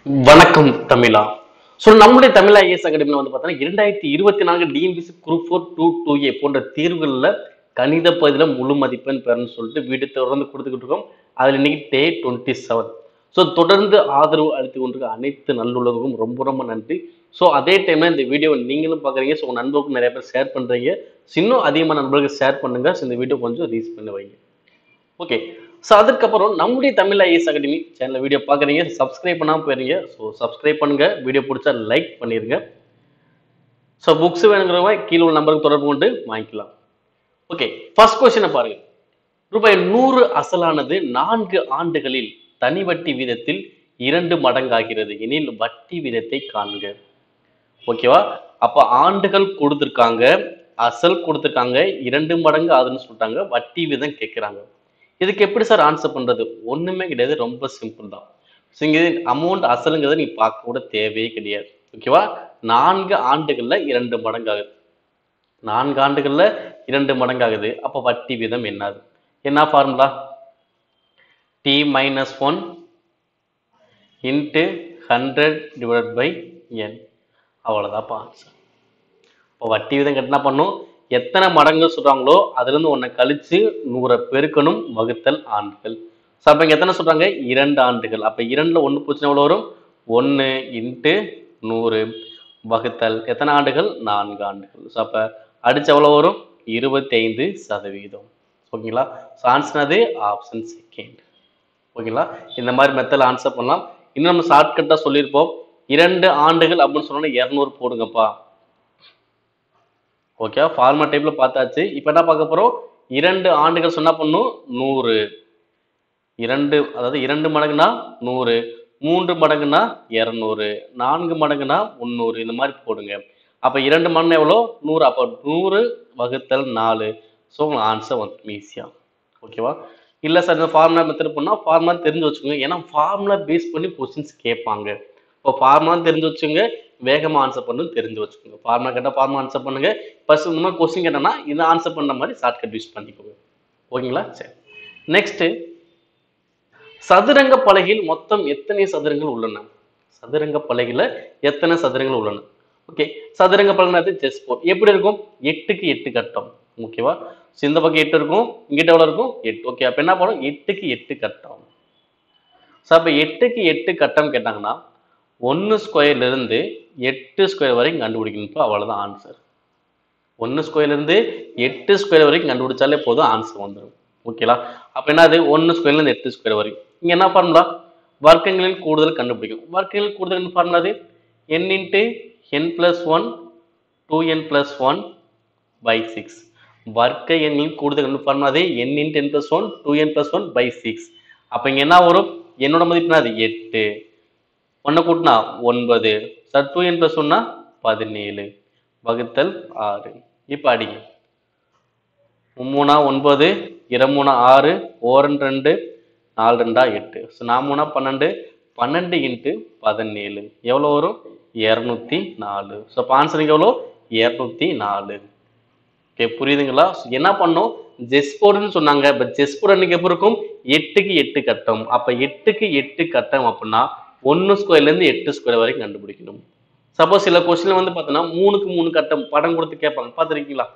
வணக்கம் தமிழா ஸோ நம்முடைய தமிழ் ஐஏஎஸ் அகாடமியில் வந்து பார்த்தீங்கன்னா இரண்டாயிரத்தி இருபத்தி நான்கு TNPSC group four two two A போன்ற தேர்வுகளில் கணித பகுதியில் முழு மதிப்பெண் பெறணும்னு சொல்லிட்டு வீடு தொடர்ந்து கொடுத்துக்கிட்டு இருக்கோம் அதில் இன்னைக்கு டே டுவெண்ட்டி செவன் ஸோ தொடர்ந்து ஆதரவு அளித்து கொண்டிருக்க அனைத்து நல்லுள்ளவர்களுக்கும் ரொம்ப ரொம்ப நன்றி ஸோ அதே டைம்ல இந்த வீடியோ நீங்களும் பார்க்குறீங்க ஸோ உங்கள் நண்பர்களுக்கும் நிறைய பேர் ஷேர் பண்ணுறீங்க ஸோ இன்னும் அதிகமாக நண்பர்களுக்கு ஷேர் பண்ணுங்க ஸோ இந்த வீடியோ கொஞ்சம் ரீச் பண்ணி வைங்க ஓகே ஸோ அதுக்கப்புறம் நம்முடைய Tamil IAS academy channel video பார்க்குறீங்க சப்ஸ்கிரைப் பண்ணாமல் போயிருங்க ஸோ சப்ஸ்கிரைப் பண்ணுங்க வீடியோ பிடிச்சா லைக் பண்ணிடுங்க ஸோ புக்ஸ் வேணுங்கிறவங்க கீழே உள்ள நம்பருக்கு தொடர்பு கொண்டு வாங்கிக்கலாம் ஓகே ஃபர்ஸ்ட் கொஸ்டினை பாருங்க ரூபாய் நூறு அசலானது நான்கு ஆண்டுகளில் தனி வட்டி வீதத்தில் இரண்டு மடங்காகிறது எனில் வட்டி வீதத்தை காண்க ஓகேவா அப்ப ஆண்டுகள் கொடுத்துருக்காங்க அசல் கொடுத்துருக்காங்க இரண்டு மடங்கு ஆகுதுன்னு சொல்லிட்டாங்க வட்டி வீதம் கேட்குறாங்க இதுக்கு எப்படி சார் ஆன்சர் பண்றது ஒண்ணுமே கிடையாது ரொம்ப சிம்பிள் தான் ஸோ இங்கே அமௌண்ட் அசலுங்கிறத நீ பார்க்க கூட தேவையே கிடையாது ஓகேவா நான்கு ஆண்டுகள்ல இரண்டு மடங்கு ஆகுது நான்கு ஆண்டுகள்ல இரண்டு மடங்கு ஆகுது அப்போ வட்டி வீதம் என்னது என்ன formula T minus one into hundred divide by N அவ்வளோதான்ப்பா ஆன்சர் இப்போ வட்டி விதம் கட்டினா பண்ணும் எத்தனை மடங்கு சொல்றாங்களோ அதுலேருந்து ஒன்றை கழிச்சு நூறை பெருக்கணும் வகுத்தல் ஆண்டுகள் ஸோ அப்போ இங்கே எத்தனை சொல்றாங்க இரண்டு ஆண்டுகள் அப்போ இரண்டுல ஒன்று போச்சுன்னா எவ்வளோ வரும் ஒன்று இன்ட்டு நூறு வகுத்தல் எத்தனை ஆண்டுகள் நான்கு ஆண்டுகள் ஸோ அப்போ அடிச்சு எவ்வளோ வரும் இருபத்தைந்து சதவீதம் ஓகேங்களா ஸோ ஆன்சர் அது ஆப்ஷன் செகண்ட் ஓகேங்களா இந்த மாதிரி மெத்தடில் ஆன்சர் பண்ணலாம் இன்னும் நம்ம ஷார்ட்கட்டாக சொல்லியிருப்போம் இரண்டு ஆண்டுகள் அப்படின்னு சொன்னோன்னா இரநூறு போடுங்கப்பா ஓகே ஃபார்மா டைப்ல பார்த்தாச்சு இப்போ என்ன பார்க்க போறோம் இரண்டு ஆண்டுகள் சொன்னா பண்ணும் நூறு இரண்டு அதாவது இரண்டு மடங்குனா நூறு மூன்று மடங்குனா இரநூறு நான்கு மடங்குனா முந்நூறு இந்த மாதிரி போடுங்க அப்போ இரண்டு மடங்கு எவ்வளோ நூறு அப்போ நூறு வகுத்தல் நாலு ஸோ உங்களுக்கு ஆன்சர் வந்து ஈஸியாக ஓகேவா இல்லை சார் இந்த ஃபார்முலா மெத்தட் பண்ணால் ஃபார்முலா தெரிஞ்சு வச்சுக்கோங்க ஏன்னா ஃபார்முலா பேஸ் பண்ணி கொஸ்டின்ஸ் கேட்பாங்க இப்போ ஃபார்முலா தெரிஞ்சு வச்சுங்க வேகமாக ஆன்சர் பண்ணு தெரிஞ்சு வச்சுக்கோங்க ஃபார்முலா கேட்டால் ஃபார்முலா ஆன்சர் பண்ணுங்க ஃபர்ஸ்ட் இந்த மாதிரி கொஸ்டின் கேட்டோம்னா இதை ஆன்சர் பண்ணுற மாதிரி ஷார்ட்கட் யூஸ் பண்ணிக்கோங்க ஓகேங்களா சரி நெக்ஸ்ட்டு சதுரங்க பலகையில் மொத்தம் எத்தனை சதுரங்கள் உள்ளன சதுரங்க பலகையில் எத்தனை சதுரங்கள் உள்ளன ஓகே சதுரங்க பலகை செஸ் போர்ட் எப்படி இருக்கும் எட்டுக்கு எட்டு கட்டம் ஓகேவா ஸோ இந்த பக்கம் எட்டு இருக்கும் இங்கிட்ட எவ்வளோ இருக்கும் எட்டு ஓகே அப்போ என்ன பண்ணும் எட்டுக்கு எட்டு கட்டம் ஸோ அப்போ எட்டுக்கு எட்டு கட்டம் கேட்டாங்கன்னா ஒன்று ஸ்கொயர்லேருந்து எட்டு ஸ்கொயர் வரைக்கும் கண்டுபிடிக்கணும் அவ்வளோதான் ஆன்சர் ஒன்று ஸ்கொயர்லேருந்து எட்டு ஸ்கொயர் வரைக்கும் கண்டுபிடிச்சாலே போதும் ஆன்சர் வந்துடும் ஓகேலா அப்போ என்னது ஒன்று ஸ்கொயர்லேருந்து எட்டு ஸ்கொயர் வரைக்கும் இங்கே என்ன ஃபார்முலா வர்க்கங்களில் கூடுதல் கண்டுபிடிக்கும் வர்க்கங்களில் கூடுதல் ஃபார்முலா அது N into N plus one two N plus one by six வர்க்க எண்ணின் கூடுதல் ஃபார்முலா அது N into N plus one two N plus one by six அப்போ இங்கே என்ன வரும் என்னோட மதிப்புனா அது எட்டு ஒன்று கூட்டினா ஒன்பது சார் டூ என் ப்ளஸ் ஒன்னா பதினேழு வகுத்தல் ஆறு இப்போ அடிங்க மும்மூணா ஒன்பது இரமூணா ஆறு ஓரன் ரெண்டு நாலு ரெண்டா எட்டு ஸோ நாமூணா பன்னெண்டு பன்னெண்டு இன்ட்டு பதினேழு எவ்வளோ வரும் இரநூத்தி நாலு ஸோ இப்போ ஆன்சருக்கு எவ்வளோ இரநூத்தி நாலு ஓகே புரியுதுங்களா So, என்ன பண்ணோம் ஜெஸ் போர்டுன்னு சொன்னாங்க பட் ஜெஸ் போர்டு அன்னைக்கு எப்படி இருக்கும் எட்டுக்கு எட்டு கட்டம் அப்போ எட்டுக்கு எட்டு கட்டம் அப்படின்னா ஒன்று ஸ்கொயர்லேருந்து எட்டு ஸ்கொயர் வரைக்கும் கண்டுபிடிக்கணும் சப்போஸ் சில கொஸ்டின் வந்து பார்த்தோன்னா மூணுக்கு மூணு கட்டம் படம் கொடுத்து கேட்பாங்க பார்த்துருக்கீங்களா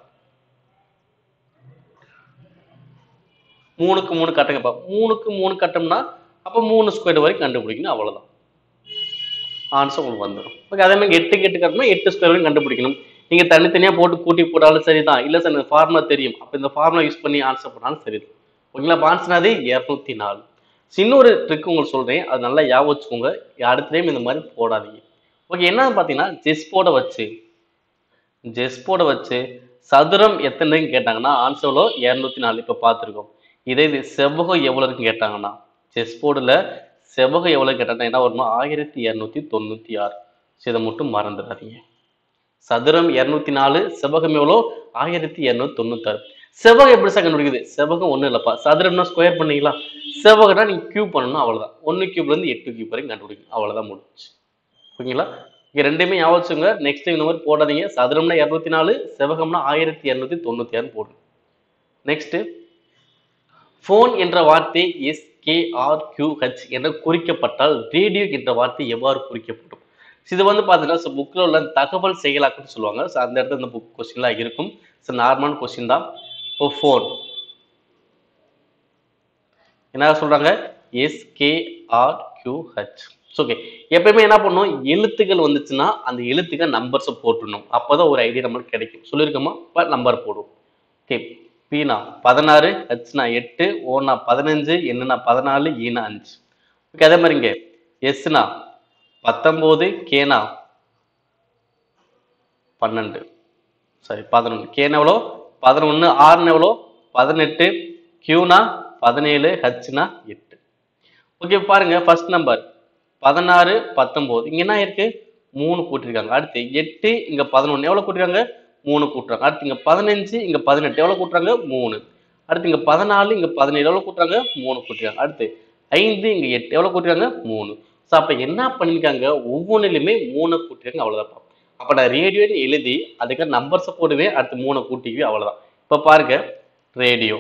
மூணுக்கு மூணு கட்டம் கேட்பாங்க மூணுக்கு மூணு கட்டம்னா அப்போ மூணு ஸ்கொயர் வரைக்கும் கண்டுபிடிக்கணும் அவ்வளோதான் ஆன்சர் உங்களுக்கு வந்துடும் ஓகே அதே மாதிரி எட்டுக்கு எட்டு கட்டம்னா எட்டு ஸ்கொயர் வரைக்கும் கண்டுபிடிக்கணும் நீங்க தனித்தனியா போட்டு கூட்டி போட்டாலும் சரிதான் இல்ல சார் எனக்கு ஃபார்முலா தெரியும் அப்ப இந்த ஃபார்முலா யூஸ் பண்ணி ஆன்சர் பண்ணாலும் சரிதான் ஓகேங்களா ஆன்சர் அது இரநூத்தி நாலு So, இன்னொரு ட்ரிக் உங்களுக்கு சொல்றேன் அது நல்லா ஞாபகம் வச்சுக்கோங்க அடுத்த டைம் இந்த மாதிரி போடாதீங்க ஓகே என்னன்னு பார்த்தீங்கன்னா செஸ் போர்டை வச்சு செஸ் போர்டை வச்சு சதுரம் எத்தனைன்னு கேட்டாங்கன்னா ஆன்சர் எவ்வளோ இரநூத்தி நாலு இப்போ பார்த்துருக்கோம் இதே இது செவ்வகம் எவ்வளோ இருக்குன்னு கேட்டாங்கன்னா செஸ் போர்டில் செவ்வகம் எவ்வளோ கேட்டாங்கன்னா என்ன வரணும் ஆயிரத்தி இரநூத்தி தொண்ணூற்றி ஆறு ஸோ இதை மட்டும் மறந்துடாதீங்க சதுரம் இரநூத்தி நாலு செவ்வகம் எவ்வளோ ஆயிரத்தி இரநூத்தி தொண்ணூத்தாறு செவ்வகம் எப்படி சார் கண்டுபிடிக்குது செவ்வகம் ஒன்றும் இல்லைப்பா சதுரம்னா ஸ்கொயர் பண்ணீங்களா செவ்வகம்னா நீங்கள் கியூப் பண்ணணும் அவ்வளோதான் ஒன்று கியூப்லேருந்து எட்டு கியூப் வரைக்கும் கண்டுபிடிக்கணும் அவ்வளோதான் முடிஞ்சு ஓகேங்களா இங்கே ரெண்டுமே ஞாபகம் வச்சுங்க நெக்ஸ்ட் டைம் இந்த மாதிரி போடாதீங்க சதுரம்னா இரநூத்தி நாலு செவ்வகம்னா ஆயிரத்தி இரநூத்தி தொண்ணூற்றி ஆறு போடுங்க நெக்ஸ்ட்டு ஃபோன் என்ற வார்த்தை எஸ் எஸ்கேஆர்கியூஹெச் என குறிக்கப்பட்டால் ரேடியோ என்ற வார்த்தை எவ்வாறு குறிக்கப்படும் So இது வந்து பார்த்தீங்கன்னா ஸோ புக்கில் உள்ள தகவல் செயலாக்கம்னு சொல்லுவாங்க ஸோ அந்த இடத்துல இந்த புக் கொஸ்டின்லாம் இருக்கும் ஸோ நார்மலான கொஸ்டின் தான் இப்போ ஃபோன் என்ன சொல்றாங்க எஸ்கேஆர்கியூஹெச் ஓகே எப்பயுமே என்ன பண்ணும் எழுத்துக்கள் வந்துச்சுன்னா அந்த எழுத்துக்கள் நம்பர்ஸை போட்டுடணும் அப்போதான் ஒரு ஐடியா நம்மளுக்கு கிடைக்கும் சொல்லியிருக்கோமா இப்போ நம்பர் போடுவோம் ஓகே பீனா பதினாறு ஹெச்னா எட்டு ஓனா பதினஞ்சு என்னன்னா பதினாலு ஈனா அஞ்சு ஓகே அதே மாதிரிங்க எஸ்னா பத்தொம்போது கேனா பன்னெண்டு சாரி பதினொன்று கேனா எவ்வளோ பதினொன்று ஆறுனா எவ்வளோ பதினெட்டு கியூனா பதினேழு ஹச்னா எட்டு ஓகே பாருங்க ஃபர்ஸ்ட் நம்பர் பதினாறு பத்தொம்போது இங்க என்ன இருக்கு மூணு கூட்டிருக்காங்க அடுத்து எட்டு இங்க பதினொன்று எவ்வளவு கூட்டிருக்காங்க மூணு கூட்டுறாங்க அடுத்து இங்க பதினஞ்சு இங்க பதினெட்டு எவ்வளவு கூட்டுறாங்க மூணு அடுத்து இங்க பதினாலு இங்க பதினேழு எவ்வளவு கூட்டுறாங்க மூணு கூட்டிருக்காங்க அடுத்து ஐந்து இங்க எட்டு எவ்வளவு கூட்டிருக்காங்க மூணு ஸோ அப்ப என்ன பண்ணிருக்காங்க ஒவ்வொன்றிலுமே மூணு கூட்டிருக்காங்க அவ்வளவுதான் அப்ப நான் ரேடியோன்னு எழுதி அதுக்கு நம்பர்ஸை போடுவேன் அடுத்து மூணை கூட்டிக்குவேன் அவ்வளவுதான் இப்ப பாருங்க ரேடியோ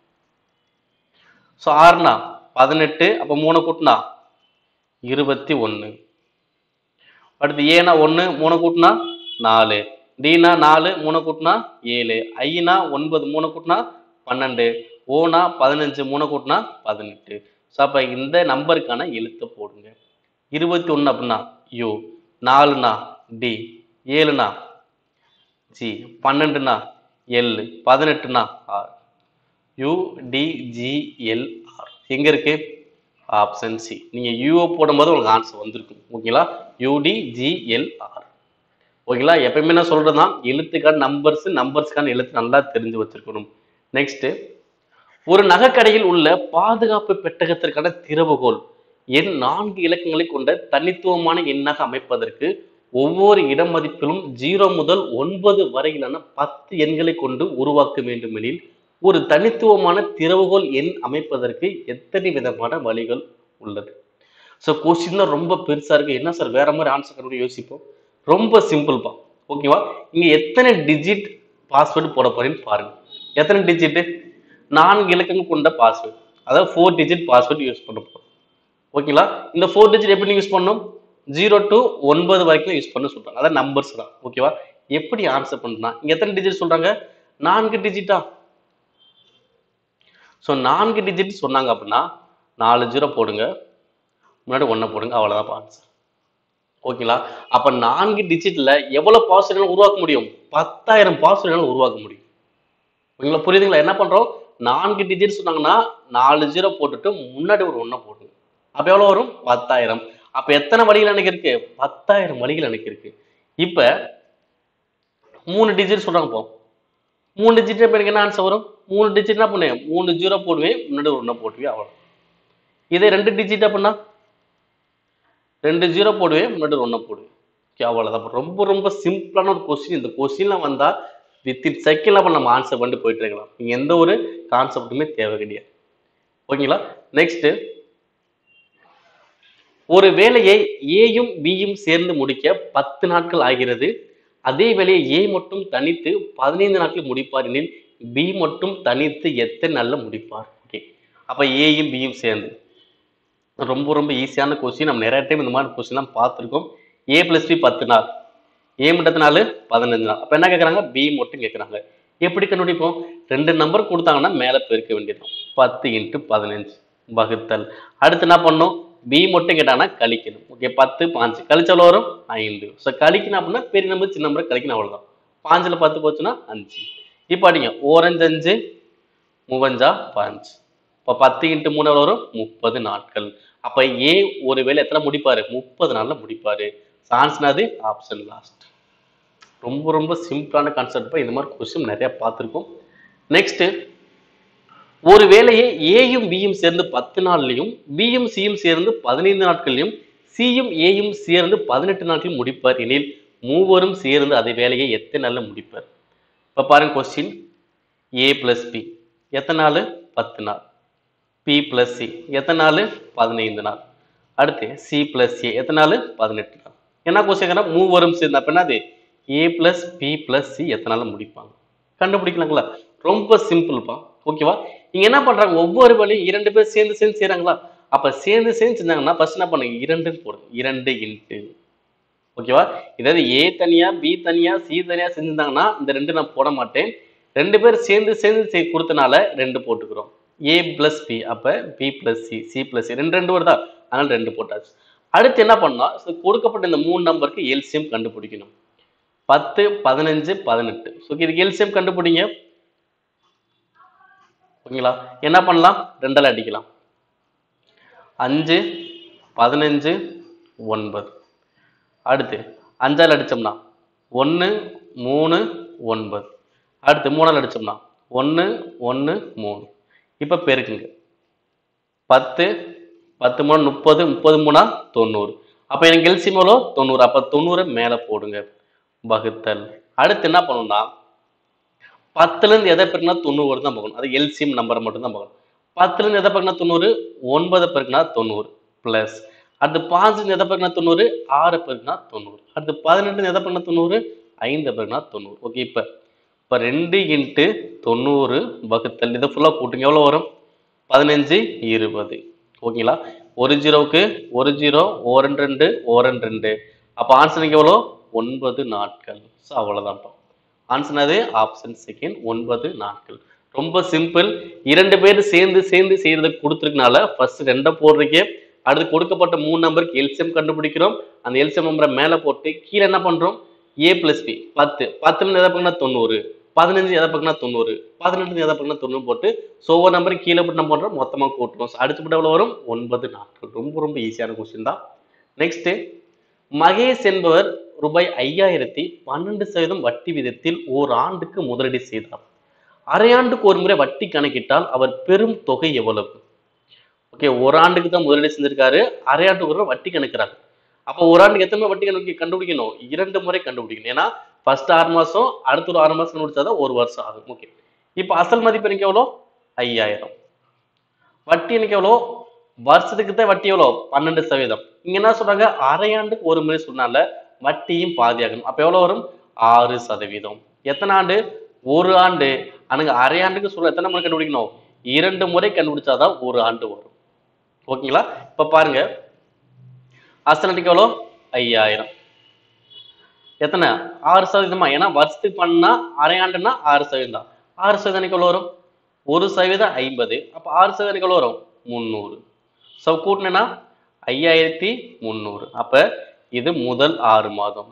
ஸோ ஆறுனா பதினெட்டு அப்போ மூணு கூட்டினா இருபத்தி ஒன்று அடுத்து ஏனா ஒன்று மூணு கூட்டினா நாலு டீனா நாலு மூணு கூட்டினா ஏழு ஐனா ஒன்பது மூணு கூட்டினா பன்னெண்டு ஓனா பதினஞ்சு மூணு கூட்டினா பதினெட்டு ஸோ அப்போ இந்த நம்பருக்கான எழுத்தை போடுங்க இருபத்தி ஒன்று அப்படின்னா யூ நாலுனா டி ஏழுனா ஜி பன்னெண்டுனா எல் பதினெட்டுனா ஆர் யூடிஜிஎல்ஆர் எங்க இருக்கு ஆப்ஷன் சி நீங்க யூஓ போடும்போது உங்களுக்கு ஆன்சர் வந்திருக்கும் ஓகேங்களா யூடிஜிஎல்ஆர் ஓகேங்களா எப்பயுமே நான் சொல்றதுதான் எழுத்துக்கான நம்பர்ஸ் நம்பர்ஸ்க்கான எழுத்து நல்லா தெரிஞ்சு வச்சிருக்கணும் நெக்ஸ்ட் ஒரு நகைக்கடையில் உள்ள பாதுகாப்பு பெட்டகத்திற்கான திறவுகோல் எண் நான்கு இலக்கங்களை கொண்ட தனித்துவமான எண்ணாக அமைப்பதற்கு ஒவ்வொரு இட மதிப்பிலும் ஜீரோ முதல் ஒன்பது வரையிலான பத்து எண்களை கொண்டு உருவாக்க வேண்டுமெனில் ஒரு தனித்துவமான திறவுகோல் எண் அமைப்பதற்கு எத்தனை விதமான வழிகள் உள்ளது ஸோ கொஸ்டின் தான் ரொம்ப பெருசா இருக்கு என்ன சார் வேற மாதிரி ஆன்சர் கண்டுபிடி யோசிப்போம் ரொம்ப சிம்பிள்ப்பா ஓகேவா இங்க எத்தனை டிஜிட் பாஸ்வேர்டு போட போறேன்னு பாருங்க எத்தனை டிஜிட் நான்கு இலக்கங்கள் கொண்ட பாஸ்வேர்டு அதாவது ஃபோர் டிஜிட் பாஸ்வேர்டு யூஸ் பண்ண போறோம் ஓகேங்களா இந்த ஃபோர் டிஜிட் எப்படி யூஸ் பண்ணணும் ஜீரோ டு ஒன்பது வரைக்கும் யூஸ் பண்ண சொல்றாங்க அதான் நம்பர்ஸ் தான் ஓகேவா எப்படி ஆன்சர் பண்ணா இங்க எத்தனை டிஜிட் சொல்றாங்க நான்கு டிஜிட்டா ஸோ நான்கு டிஜிட் சொன்னாங்க அப்படின்னா நாலு ஜீரோ போடுங்க முன்னாடி ஒன்றை போடுங்க அவ்வளோதான் ஆன்சர் ஓகேங்களா அப்போ நான்கு டிஜிட்ல எவ்வளவு பாஸ்வேர்டுகள் உருவாக்க முடியும் பத்தாயிரம் பாஸ்வேர்டுகள் உருவாக்க முடியும் ஓகேங்களா புரியுதுங்களா என்ன பண்றோம் நான்கு டிஜிட் சொன்னாங்கன்னா நாலு ஜீரோ போட்டுட்டு முன்னாடி ஒரு ஒன்றை போடுங்க அப்போ எவ்வளோ வரும் பத்தாயிரம் அப்போ எத்தனை வழிகள் எனக்கு இருக்கு பத்தாயிரம் வழிகள் எனக்கு இருக்கு இப்போ மூணு டிஜிட் சொல்றாங்க போ மூணு டிஜிட் எனக்கு என்ன ஆன்சர் வரும் மூணு டிஜிட் என்ன பண்ணுவேன் மூணு ஜீரோ போடுவேன் முன்னாடி ஒரு ஒன்றை போட்டுவேன் அவ்வளோ இதே ரெண்டு டிஜிட் அப்படின்னா ரெண்டு ஜீரோ போடுவேன் முன்னாடி ஒன்றை போடுவேன் ஓகே அவ்வளோதான் ரொம்ப ரொம்ப சிம்பிளான ஒரு கொஸ்டின் இந்த கொஸ்டின்லாம் வந்தால் வித்தின் செகண்ட்ல அப்ப நம்ம ஆன்சர் பண்ணிட்டு போயிட்டு இருக்கலாம் நீங்க எந்த ஒரு கான்செப்ட்டுமே தேவை கிடையாது ஓகேங்களா நெக்ஸ்ட் ஒரு வேலையை ஏயும் பியும் சேர்ந்து முடிக்க பத்து நாட்கள் ஆகிறது அதே வேலையை ஏ மட்டும் தனித்து பதினைந்து நாட்கள் முடிப்பார் எனில் பி மட்டும் தனித்து எத்தனை நாள்ல முடிப்பார் ஓகே அப்ப ஏயும் பியும் சேர்ந்து ரொம்ப ரொம்ப ஈஸியான கொஸ்டின் நம்ம நிறைய டைம் இந்த மாதிரி கொஸ்டின்லாம் பார்த்துருக்கோம் ஏ பிளஸ் பி பத்து நாள் ஏ மட்டும் நாள் பதினஞ்சு நாள் அப்ப என்ன கேட்குறாங்க பி மட்டும் கேட்குறாங்க எப்படி கண்டுபிடிப்போம் ரெண்டு நம்பர் கொடுத்தாங்கன்னா மேலே பெருக்க வேண்டியது பத்து இன்ட்டு பதினஞ்சு வகுத்தல் அடுத்து என்ன பண்ணணும் பி மட்டும் கேட்டாங்கன்னா கழிக்கணும் ஓகே பத்து பாஞ்சு கழிச்ச எவ்வளோ வரும் ஐந்து ஸோ கழிக்கணும் அப்படின்னா பெரிய நம்பர் சின்ன நம்பர் கழிக்கணும் அவ்வளோதான் பாஞ்சில் பத்து போச்சுன்னா அஞ்சு இப்போ அடிங்க ஓரஞ்சு அஞ்சு மூவஞ்சா பாஞ்சு இப்போ பத்து இன்ட்டு மூணு எவ்வளோ வரும் முப்பது நாட்கள் அப்போ ஏ ஒரு வேலை எத்தனை முடிப்பாரு முப்பது நாளில் முடிப்பாரு சான்ஸ்னாது ஆப்ஷன் லாஸ்ட் ரொம்ப ரொம்ப சிம்பிளான கான்செப்ட் இந்த மாதிரி கொஸ்டின் நிறைய பார்த்துருக்கோம் நெக்ஸ்ட் ஒரு வேலையை ஏயும் பியும் சேர்ந்து பத்து நாள்லையும் பியும் சியும் சேர்ந்து பதினைந்து நாட்கள்லையும் சியும் ஏயும் சேர்ந்து பதினெட்டு நாட்களில் முடிப்பார் எனில் மூவரும் சேர்ந்து அதே வேலையை எத்தனை நாள்ல முடிப்பார் இப்போ பாருங்க கொஸ்டின் ஏ பிளஸ் பி எத்தனை நாள் பத்து நாள் பி பிளஸ் சி எத்தனை நாள் பதினைந்து நாள் அடுத்து சி பிளஸ் ஏ எத்தனை நாள் பதினெட்டு நாள் என்ன கொஸ்டின் மூவரும் சேர்ந்து அப்ப என்னது A plus B plus C எத்தனை நாள் முடிப்பாங்க கண்டுபிடிக்கலாங்களா ரொம்ப சிம்பிள்ப்பா ஓகேவா இங்க என்ன பண்றாங்க ஒவ்வொரு வழியும் இரண்டு பேர் சேர்ந்து சேர்ந்து செய்றாங்களா அப்ப சேர்ந்து சேர்ந்து செஞ்சாங்கன்னா ஃபர்ஸ்ட் என்ன பண்ணுங்க இரண்டுன்னு போடுங்க இரண்டு இன்ட்டு ஓகேவா இதாவது ஏ தனியா பி தனியா சி தனியா செஞ்சிருந்தாங்கன்னா இந்த ரெண்டு நான் போட மாட்டேன் ரெண்டு பேர் சேர்ந்து சேர்ந்து செய் கொடுத்தனால ரெண்டு போட்டுக்கிறோம் ஏ பிளஸ் பி அப்ப B plus C C plus C ரெண்டு ரெண்டு வருதா அதனால ரெண்டு போட்டாச்சு அடுத்து என்ன பண்ணா so கொடுக்கப்பட்ட இந்த மூணு நம்பருக்கு எல்சிஎம் கண்டுபிடிக்கணும் பத்து பதினஞ்சு பதினெட்டு ஸோ இதுக்கு எல்சிஎம் கண்டுபிடிங்க ஓகேங்களா என்ன பண்ணலாம் ரெண்டால் அடிக்கலாம் அஞ்சு பதினஞ்சு ஒன்பது அடுத்து அஞ்சால் அடிச்சோம்னா ஒன்று மூணு ஒன்பது அடுத்து மூணால் அடிச்சோம்னா ஒன்று ஒன்று மூணு இப்போ பெருக்குங்க பத்து பத்து மூணு முப்பது முப்பது மூணா தொண்ணூறு அப்போ எனக்கு எல்சிஎம் எவ்வளோ தொண்ணூறு அப்போ தொண்ணூறு மேலே போடுங்க வகுத்தல் அடுத்து என்ன பண்ணணும்னா பத்துலேருந்து எதை பெருக்குனா தொண்ணூறு தான் பார்க்கணும் அது எல்சிஎம் நம்பரை மட்டும் தான் பார்க்கணும் பத்துலேருந்து எதை பெருக்குனா தொண்ணூறு ஒன்பதை பெருக்குனா தொண்ணூறு ப்ளஸ் அடுத்து பாஞ்சுலேருந்து எதை பெருக்குனா தொண்ணூறு ஆறு பெருக்குனா தொண்ணூறு அடுத்து பதினெட்டு எதை பெருக்குனா தொண்ணூறு ஐந்து பெருக்குனா தொண்ணூறு ஓகே இப்போ இப்போ ரெண்டு இன்ட்டு தொண்ணூறு வகுத்தல் இதை ஃபுல்லாக கூட்டுங்க எவ்வளோ வரும் பதினஞ்சு இருபது ஓகேங்களா ஒரு ஜீரோவுக்கு ஒரு ஜீரோ ஓரன் ரெண்டு ஓரன் ரெண்டு அப்போ ஆன்சருக்கு எவ்வளோ ஒன்பது நாட்கள் ஸோ அவ்வளோதான்ப்பா ஆன்சர் அது ஆப்ஷன் செகண்ட் ஒன்பது நாட்கள் ரொம்ப சிம்பிள் இரண்டு பேர் சேர்ந்து சேர்ந்து செய்யறதுக்கு கொடுத்துருக்கனால ஃபர்ஸ்ட் ரெண்டை போடுறீங்க அடுத்து கொடுக்கப்பட்ட மூணு நம்பருக்கு எல்சிஎம் கண்டுபிடிக்கிறோம் அந்த எல்சிஎம் நம்பரை மேலே போட்டு கீழே என்ன பண்றோம் ஏ பிளஸ் பி பத்து பத்துல எதை பக்கம்னா தொண்ணூறு பதினஞ்சு எதை பக்கம்னா தொண்ணூறு பதினெட்டு எதை பக்கம்னா தொண்ணூறு போட்டு ஸோ ஒவ்வொரு நம்பரும் கீழே போட்டு நம்ம பண்றோம் மொத்தமாக கூட்டுறோம் So, அடுத்து போட்டு எவ்வளோ வரும் ஒன்பது நாட்கள் ரொம்ப ரொம்ப ஈஸியான கொஸ்டின் தான் நெக்ஸ்ட் மகேஷ் என்பவர் ரூபாய் ஐயாயிரத்தி பன்னெண்டு சதவீதம் வட்டி விதத்தில் ஓர் ஆண்டுக்கு முதலீடு செய்தார் அரையாண்டுக்கு ஒரு முறை வட்டி கணக்கிட்டால் அவர் பெரும் தொகை எவ்வளவு ஓகே ஒரு ஆண்டுக்கு தான் முதலீடு செஞ்சிருக்காரு அரையாண்டுக்கு ஒரு முறை வட்டி கணக்குறாங்க அப்போ ஒரு ஆண்டுக்கு எத்தனை முறை வட்டி கணக்கு கண்டுபிடிக்கணும் இரண்டு முறை கண்டுபிடிக்கணும் ஏன்னா ஃபர்ஸ்ட் ஆறு மாசம் அடுத்த ஒரு ஆறு மாசம் கண்டுபிடிச்சாதான் ஒரு வருஷம் ஆகும் ஓகே இப்போ அசல் மதிப்பு எனக்கு எவ்வளோ ஐயாயிரம் வட்டி எனக்கு எவ்வளோ வருஷத்துக்கு தான் வட்டி எவ்வளோ பன்னெண்டு சதவீதம் இங்க என்ன சொல்றாங்க அரையாண்டுக்கு ஒரு முறை சொன்னால வட்டியும் பாதியாகணும் அப்ப எவ்வளவு வரும் ஆறு சதவீதம் எத்தனை ஆண்டு ஒரு ஆண்டு அனுங்க அரையாண்டுக்கு சொல்ல எத்தனை முறை கண்டுபிடிக்கணும் இரண்டு முறை கண்டுபிடிச்சாதான் ஒரு ஆண்டு வரும் ஓகேங்களா இப்ப பாருங்க அசலுக்கு எவ்வளோ ஐயாயிரம் எத்தனை ஆறு சதவீதமா ஏன்னா வருஷத்துக்கு பண்ணா அரையாண்டுனா ஆறு சதவீதம் தான் ஆறு சதவீதம் எவ்வளோ வரும் ஒரு சதவீதம் ஐம்பது அப்ப ஆறு சதவீதம் எவ்வளோ வரும் முந்நூறு ஸோ கூட்டினா ஐயாயிரத்தி முந்நூறு அப்ப இது முதல் ஆறு மாதம்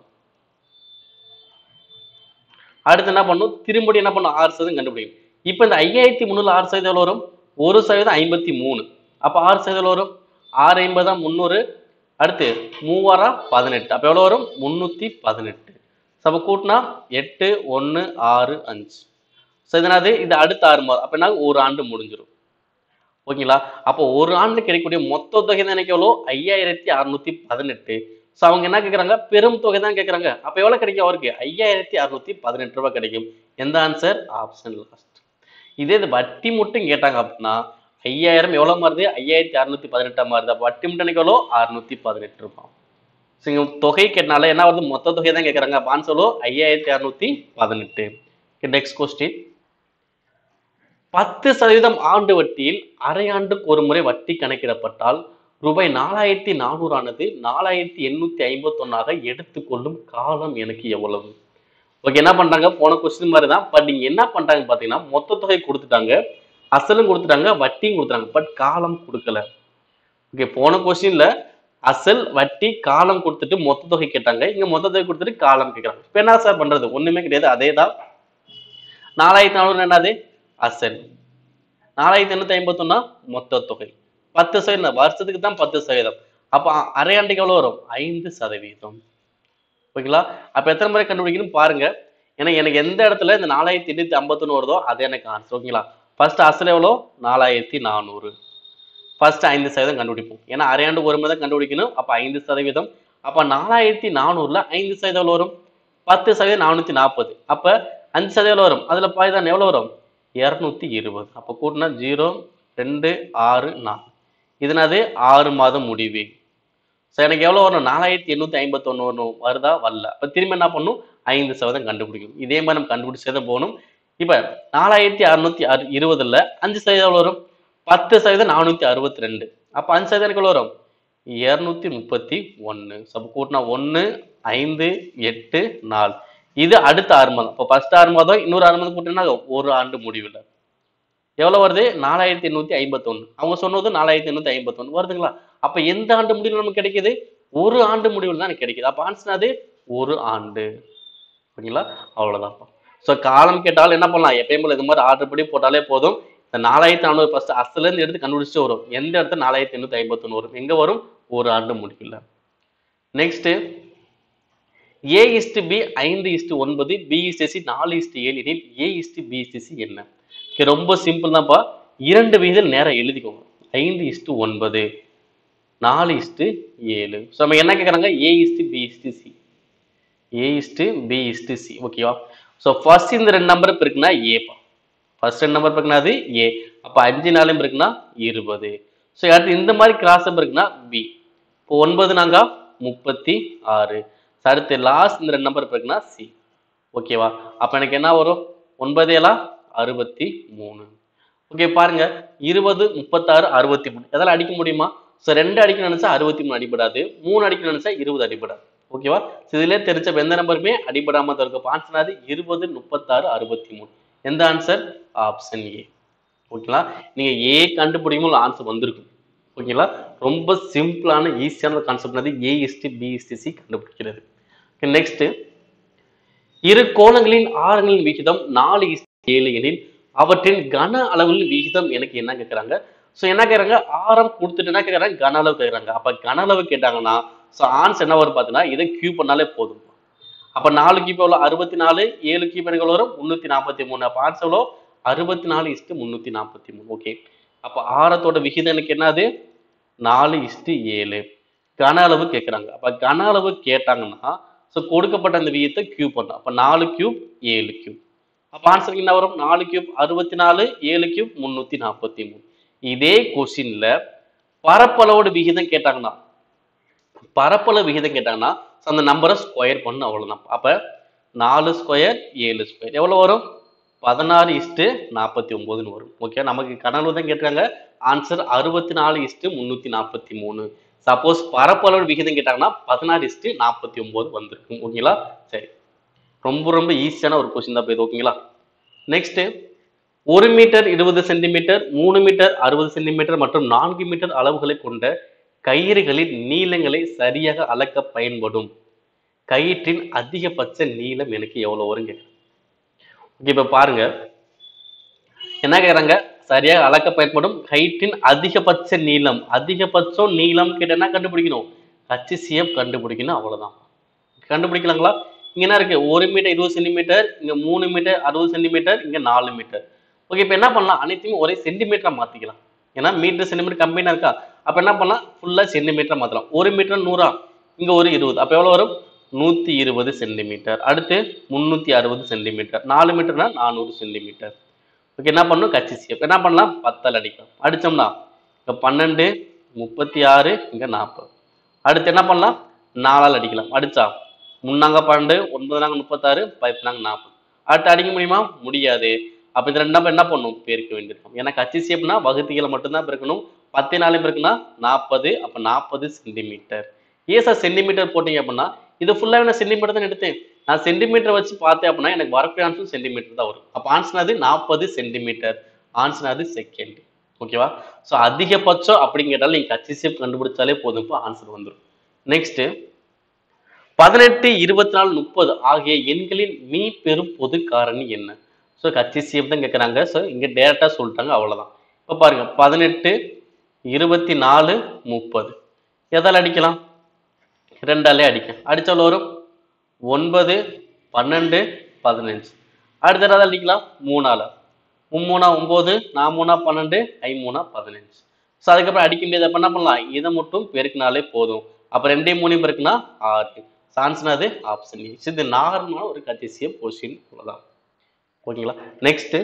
அடுத்து என்ன பண்ணும் திரும்படி என்ன பண்ணும் ஆறு சதவீதம் கண்டுபிடிக்கும் இப்போ இந்த ஐயாயிரத்தி முந்நூறு ஆறு சதவீதம் எவ்வளோ வரும் ஒரு சதவீதம் ஐம்பத்தி மூணு அப்போ ஆறு சதவீதம் எவ்வளோ வரும் ஆறு ஐம்பதா முந்நூறு அடுத்து மூவாரா பதினெட்டு அப்போ எவ்வளோ வரும் முந்நூற்றி பதினெட்டு ஸோ அப்போ கூட்டினா எட்டு ஒன்று ஆறு அஞ்சு ஸோ இதனாவது இது அடுத்த ஆறு மாதம் அப்போ என்ன ஒரு ஆண்டு முடிஞ்சிடும் ஓகேங்களா அப்போ ஒரு ஆண்டு கிடைக்கக்கூடிய மொத்த தொகை தான் எனக்கு எவ்வளோ ஐயாயிரத்தி அறுநூத்தி பதினெட்டு ஸோ அவங்க என்ன கேட்குறாங்க பெரும் தொகை தான் கேட்குறாங்க அப்போ எவ்வளோ கிடைக்கும் அவருக்கு ஐயாயிரத்தி அறுநூத்தி பதினெட்டு ரூபாய் கிடைக்கும் எந்த ஆன்சர் ஆப்ஷன் லாஸ்ட் இதே இது வட்டி மட்டும் கேட்டாங்க அப்படின்னா ஐயாயிரம் எவ்வளோ மாறுது ஐயாயிரத்தி அறுநூத்தி பதினெட்டா மாறுது அப்போ வட்டி மட்டும் எனக்கு எவ்வளோ அறுநூத்தி பதினெட்டு ரூபாய் ஸோ இங்க தொகை கேட்டனால என்ன வருது மொத்த தொகை தான் கேட்குறாங்க அப்போ ஆன்சர் ஐயாயிரத்தி அறுநூத்தி பதினெட்டு நெக்ஸ்ட் கொஸ்டின் பத்து சதவீதம் ஆண்டு வட்டியில் அரையாண்டுக்கு ஒரு முறை வட்டி கணக்கிடப்பட்டால் ரூபாய் நாலாயிரத்தி நானூறானது நாலாயிரத்தி எண்ணூத்தி ஐம்பத்தொன்னாக எடுத்துக்கொள்ளும் காலம் எனக்கு எவ்வளவு ஓகே என்ன பண்றாங்க போன கொஸ்டின் மாதிரி தான் பட் நீங்க என்ன பண்றாங்க பாத்தீங்கன்னா மொத்த தொகை கொடுத்துட்டாங்க அசலும் கொடுத்துட்டாங்க வட்டியும் கொடுத்துட்டாங்க பட் காலம் கொடுக்கல ஓகே போன கொஸ்டின்ல அசல் வட்டி காலம் கொடுத்துட்டு மொத்த தொகை கேட்டாங்க இங்க மொத்த தொகை கொடுத்துட்டு காலம் கேட்கறாங்க இப்ப என்ன சார் பண்றது ஒண்ணுமே கிடையாது அதே தான் நாலாயிரத்தி நானூறு என்னது அசல் நாலாயிரத்தி எண்ணூத்தி ஐம்பத்தொன்னா மொத்த தொகை பத்து சதவீதம் வருஷத்துக்கு தான் பத்து சதவீதம் அப்போ அரையாண்டுக்கு எவ்வளவு வரும் ஐந்து சதவீதம் ஓகேங்களா அப்ப எத்தனை முறை கண்டுபிடிக்கணும் பாருங்க ஏன்னா எனக்கு எந்த இடத்துல இந்த நாலாயிரத்தி எண்ணூத்தி ஐம்பத்தொன்னு வருதோ அது எனக்கு ஆன்சர் ஓகேங்களா ஃபர்ஸ்ட் அசல் எவ்வளோ நாலாயிரத்தி நானூறு ஃபர்ஸ்ட் ஐந்து சதவீதம் கண்டுபிடிப்போம் ஏன்னா அரையாண்டு ஒரு முறை தான் கண்டுபிடிக்கணும் அப்ப ஐந்து சதவீதம் அப்ப நாலாயிரத்தி நானூறுல ஐந்து சதவீதம் எவ்வளவு வரும் பத்து சதவீதம் நானூத்தி நாற்பது அப்ப அஞ்சு சதவீதம் வரும் அதுல பாய்தான் எவ்வளவு வரும் இரநூத்தி இருபது அப்போ கூட்டினா ஜீரோ ரெண்டு ஆறு நாலு இதனது ஆறு மாதம் முடிவு ஸோ எனக்கு எவ்வளோ வரணும் நாலாயிரத்தி எண்ணூற்றி ஐம்பத்தொன்று வரணும் வருதா வரல அப்போ திரும்ப என்ன பண்ணும் ஐந்து சதவீதம் கண்டுபிடிக்கும் இதே மாதிரி நம்ம கண்டுபிடிச்சே தான் போகணும் இப்ப நாலாயிரத்தி அறுநூத்தி அறு இருபதுல அஞ்சு சதவீதம் எவ்வளவு வரும் பத்து சதவீதம் நானூத்தி அறுபத்தி ரெண்டு அப்ப அஞ்சு சதவீதம் எவ்வளவு வரும் இருநூத்தி முப்பத்தி ஒன்னு சப்ப கூட்டினா ஒன்னு ஐந்து எட்டு நாலு இது அடுத்த ஆறு மாதம் இப்போ ஃபர்ஸ்ட் ஆறு மாதம் இன்னொரு ஆறு மாதம் கூட்டினா ஒரு ஆண்டு முடிவில் எவ்வளவு வருது நாலாயிரத்தி எண்ணூத்தி ஐம்பத்தொன்னு அவங்க சொன்னது நாலாயிரத்தி எண்ணூத்தி ஐம்பத்தொன்னு வருதுங்களா அப்ப எந்த ஆண்டு முடிவில் நமக்கு கிடைக்குது ஒரு ஆண்டு முடிவில் தான் எனக்கு கிடைக்குது அப்ப ஆன்சர் அது ஒரு ஆண்டு ஓகேங்களா அவ்வளவுதான் ஸோ காலம் கேட்டாலும் என்ன பண்ணலாம் எப்பயும் போல இது மாதிரி ஆர்டர் படி போட்டாலே போதும் இந்த நாலாயிரத்தி நானூறு ஃபர்ஸ்ட் அஸ்ல இருந்து எடுத்து கண்டுபிடிச்சு வரும் எந்த இடத்துல நாலாயிரத்தி எண்ணூத்தி ஐம்பத்தொன்னு வரும் எங்க வரும் ஒரு ஆண்டு முடிவில் நெக்ஸ்ட் ஏ இஸ்டு பி ஐந்து இஸ்டு ஒன்பது பி இஸ்டி நாலு இஸ்டு ஏழு எனில் ஏ இஸ்டு பி இஸ்டி என்ன Okay, ரொம்ப சிம்பிள் தான்ப்பா இரண்டு விகிதம் நேரம் எழுதிக்கோங்க ஐந்து இஸ்டு ஒன்பது நாலு இஸ்டு ஏழு ஸோ நம்ம என்ன கேட்குறாங்க A is to B is to C A is to B is to C ஓகேவா ஸோ ஃபர்ஸ்ட் இந்த ரெண்டு நம்பர் இருக்குன்னா ஏப்பா ஃபர்ஸ்ட் ரெண்டு நம்பர் இருக்குன்னா அது ஏ அப்போ அஞ்சு நாலும் இருக்குன்னா இருபது ஸோ அடுத்து இந்த மாதிரி கிராஸ் இருக்குன்னா பி இப்போ ஒன்பது நாங்க முப்பத்தி ஆறு So, அடுத்து லாஸ்ட் இந்த ரெண்டு நம்பர் இருக்குன்னா சி ஓகேவா அப்போ எனக்கு என்ன வரும் ஒன்பது ஏழா அறுபத்தி மூணு ஓகே பாருங்க இருபது முப்பத்தாறு அறுபத்தி மூணு எதால அடிக்க முடியுமா ஸோ ரெண்டு அடிக்கணும்னு நினைச்சா அறுபத்தி மூணு அடிபடாது மூணு அடிக்கணும்னு நினைச்சா இருபது அடிபடாது ஓகேவா So, இதுலயே தெரிஞ்ச எந்த நம்பருமே அடிபடாம தான் இருக்கும் ஆன்சர் அது இருபது முப்பத்தாறு அறுபத்தி மூணு எந்த ஆன்சர் ஆப்ஷன் ஏ ஓகேங்களா நீங்க ஏ கண்டுபிடிக்கும் ஆன்சர் வந்திருக்கும் ஓகேங்களா ரொம்ப சிம்பிளான ஈஸியான கான்செப்ட் அது A is to B is to C கண்டுபிடிக்கிறது நெக்ஸ்ட் இரு கோணங்களின் ஆரங்களின் விகிதம் நாலு இஸ்டி ஏழு எனில் அவற்றின் கன அளவில் விகிதம் எனக்கு என்ன கேட்குறாங்க ஸோ என்ன கேட்குறாங்க ஆரம் கொடுத்துட்டு என்ன கேட்குறாங்க கன அளவு கேட்குறாங்க அப்போ கன அளவு கேட்டாங்கன்னா ஸோ ஆன்சர் என்ன வரும் பார்த்தீங்கன்னா இதை கியூ பண்ணாலே போதும் அப்போ நாலு கியூப் எவ்வளோ அறுபத்தி நாலு ஏழு கியூப் எனக்கு எவ்வளோ வரும் முந்நூற்றி நாற்பத்தி மூணு அப்போ ஆன்சர் எவ்வளோ அறுபத்தி நாலு இஸ்ட்டு முந்நூற்றி நாற்பத்தி மூணு ஓகே அப்போ ஆரத்தோட விகிதம் எனக்கு என்னது நாலு இஸ்ட்டு ஏழு கன அளவு கேட்குறாங்க அப்போ கன அளவு கேட்டாங்கன்னா ஸோ கொடுக்கப்பட்ட அந்த விகிதத்தை கியூப் பண்ணலாம் அப்போ நாலு கியூப் ஏழு கியூப் அப்போ ஆன்சருக்கு என்ன வரும் நாலு கியூப் அறுபத்தி நாலு ஏழு கியூப் முந்நூற்றி நாற்பத்தி மூணு இதே கொஸ்டின்ல பரப்பளவோட விகிதம் கேட்டாங்கன்னா பரப்பளவு விகிதம் கேட்டாங்கன்னா so அந்த நம்பரை ஸ்கொயர் பண்ணு அவ்வளவுதான் அப்ப நாலு ஸ்கொயர் ஏழு ஸ்கொயர் எவ்வளவு வரும் பதினாறு இஸ்ட்டு நாற்பத்தி ஒன்பதுன்னு வரும் ஓகே நமக்கு கனவு தான் கேட்டிருக்காங்க ஆன்சர் அறுபத்தி நாலு இஸ்ட்டு முந்நூற்றி நாற்பத்தி மூணு சப்போஸ் பரப்பளவு விகிதம் கேட்டாங்கன்னா பதினாறு இஸ்ட்டு நாற்பத்தி ஒன்பது வந்திருக்கும் ஓகேங்களா சரி ரொம்ப ரொம்ப ஈஸியான ஒரு கொஸ்டின் தான் இது ஓகேங்களா நெக்ஸ்ட் ஒரு மீட்டர் இருபது சென்டிமீட்டர் மூணு மீட்டர் அறுபது சென்டிமீட்டர் மற்றும் நான்கு மீட்டர் அளவுகளை கொண்ட கயிறுகளின் நீளங்களை சரியாக அளக்க பயன்படும் கயிற்றின் அதிகபட்ச நீளம் எனக்கு எவ்வளவு வருங்க ஓகே இப்ப பாருங்க என்ன கேக்குறாங்க சரியாக அளக்க பயன்படும் கயிற்றின் அதிகபட்ச நீளம் அதிகபட்சம் நீளம் கிட்ட என்ன கண்டுபிடிக்கணும் ஹச்சிசிஎஃப் கண்டுபிடிக்கணும் அவ்வளவுதான் கண்டுபிடிக்கலாங்களா இங்க என்ன இருக்கு ஒரு மீட்டர் இருபது சென்டிமீட்டர் இங்க மூணு மீட்டர் அறுபது சென்டிமீட்டர் இங்க நாலு மீட்டர் ஓகே இப்போ என்ன பண்ணலாம் அனைத்தையும் ஒரே சென்டிமீட்டரா மாத்திக்கலாம் ஏன்னா மீட்டர் சென்டிமீட்டர் கம்மியா இருக்கா அப்ப என்ன பண்ணலாம் ஃபுல்லா சென்டிமீட்டரா மாத்தலாம் ஒரு மீட்டர் நூறா இங்க ஒரு இருபது அப்ப எவ்வளவு வரும் நூத்தி இருபது சென்டிமீட்டர் அடுத்து முன்னூத்தி அறுபது சென்டிமீட்டர் நாலு மீட்டர்னா நானூறு சென்டிமீட்டர் ஓகே என்ன பண்ணணும் கட்சி சிஎப் என்ன பண்ணலாம் பத்தால் அடிக்கலாம் அடிச்சோம்னா இங்க பன்னெண்டு முப்பத்தி ஆறு இங்க நாற்பது அடுத்து என்ன பண்ணலாம் நாலால் அடிக்கலாம் அடிச்சா முன்னாங்க பன்னெண்டு ஒன்பதுனாங்க முப்பத்தாறு பதினாங்க நாற்பது அடுத்து அடிக்க முடியுமா முடியாது அப்ப இது ரெண்டு நம்ம என்ன பண்ணும் பெருக்க வேண்டியிருக்கும் ஏன்னா கட்சி சேப்னா வகுத்திகளை மட்டும்தான் பெருக்கணும் பத்து நாலு பெருக்குனா நாற்பது அப்ப நாற்பது சென்டிமீட்டர் ஏன் சார் சென்டிமீட்டர் போட்டீங்க அப்படின்னா இது ஃபுல்லாக நான் சென்டிமீட்டர் தான் எடுத்தேன் நான் சென்டிமீட்டர் வச்சு பார்த்தேன் அப்படின்னா எனக்கு வரக்கூடிய ஆன்சர் சென்டிமீட்டர் தான் வரும் அப்போ ஆன்சர் அது நாற்பது சென்டிமீட்டர் ஆன்சர் அது செகண்ட் ஓகேவா ஸோ அதிகபட்சம் அப்படின்னு கேட்டாலும் நீங்கள் கட்சி சேப் கண்டுபிடிச்சாலே போதும் இப்போ ஆன்சர் வந்துடும் நெக்ஸ்ட் பதினெட்டு இருபத்தி நாலு முப்பது ஆகிய எண்களின் மீ பெரும் பொது காரணி என்ன ஸோ கட்சி சேப் தான் கேட்குறாங்க ஸோ இங்கே டேரெக்டாக சொல்லிட்டாங்க அவ்வளோதான் இப்போ பாருங்க பதினெட்டு இருபத்தி நாலு முப்பது எதால் அடிக்கலாம் ரெண்டாலே அடிக்க அடித்தால் வரும் ஒன்பது பன்னெண்டு பதினஞ்சு அடுத்த எதாவது அடிக்கலாம் மூணால மும்மூணா ஒம்பது நான் மூணா பன்னெண்டு ஐ மூணா பதினஞ்சு ஸோ அதுக்கப்புறம் அடிக்க முடியாது அப்போ என்ன பண்ணலாம் இதை மட்டும் பெருக்கினாலே போதும் அப்போ ரெண்டே மூணையும் பெருக்குனா ஆறு சான்ஸ்னது ஆப்ஷன் ஏ இது நாகரமான ஒரு கத்திசியம் கொஸ்டின் அவ்வளோதான் ஓகேங்களா நெக்ஸ்ட்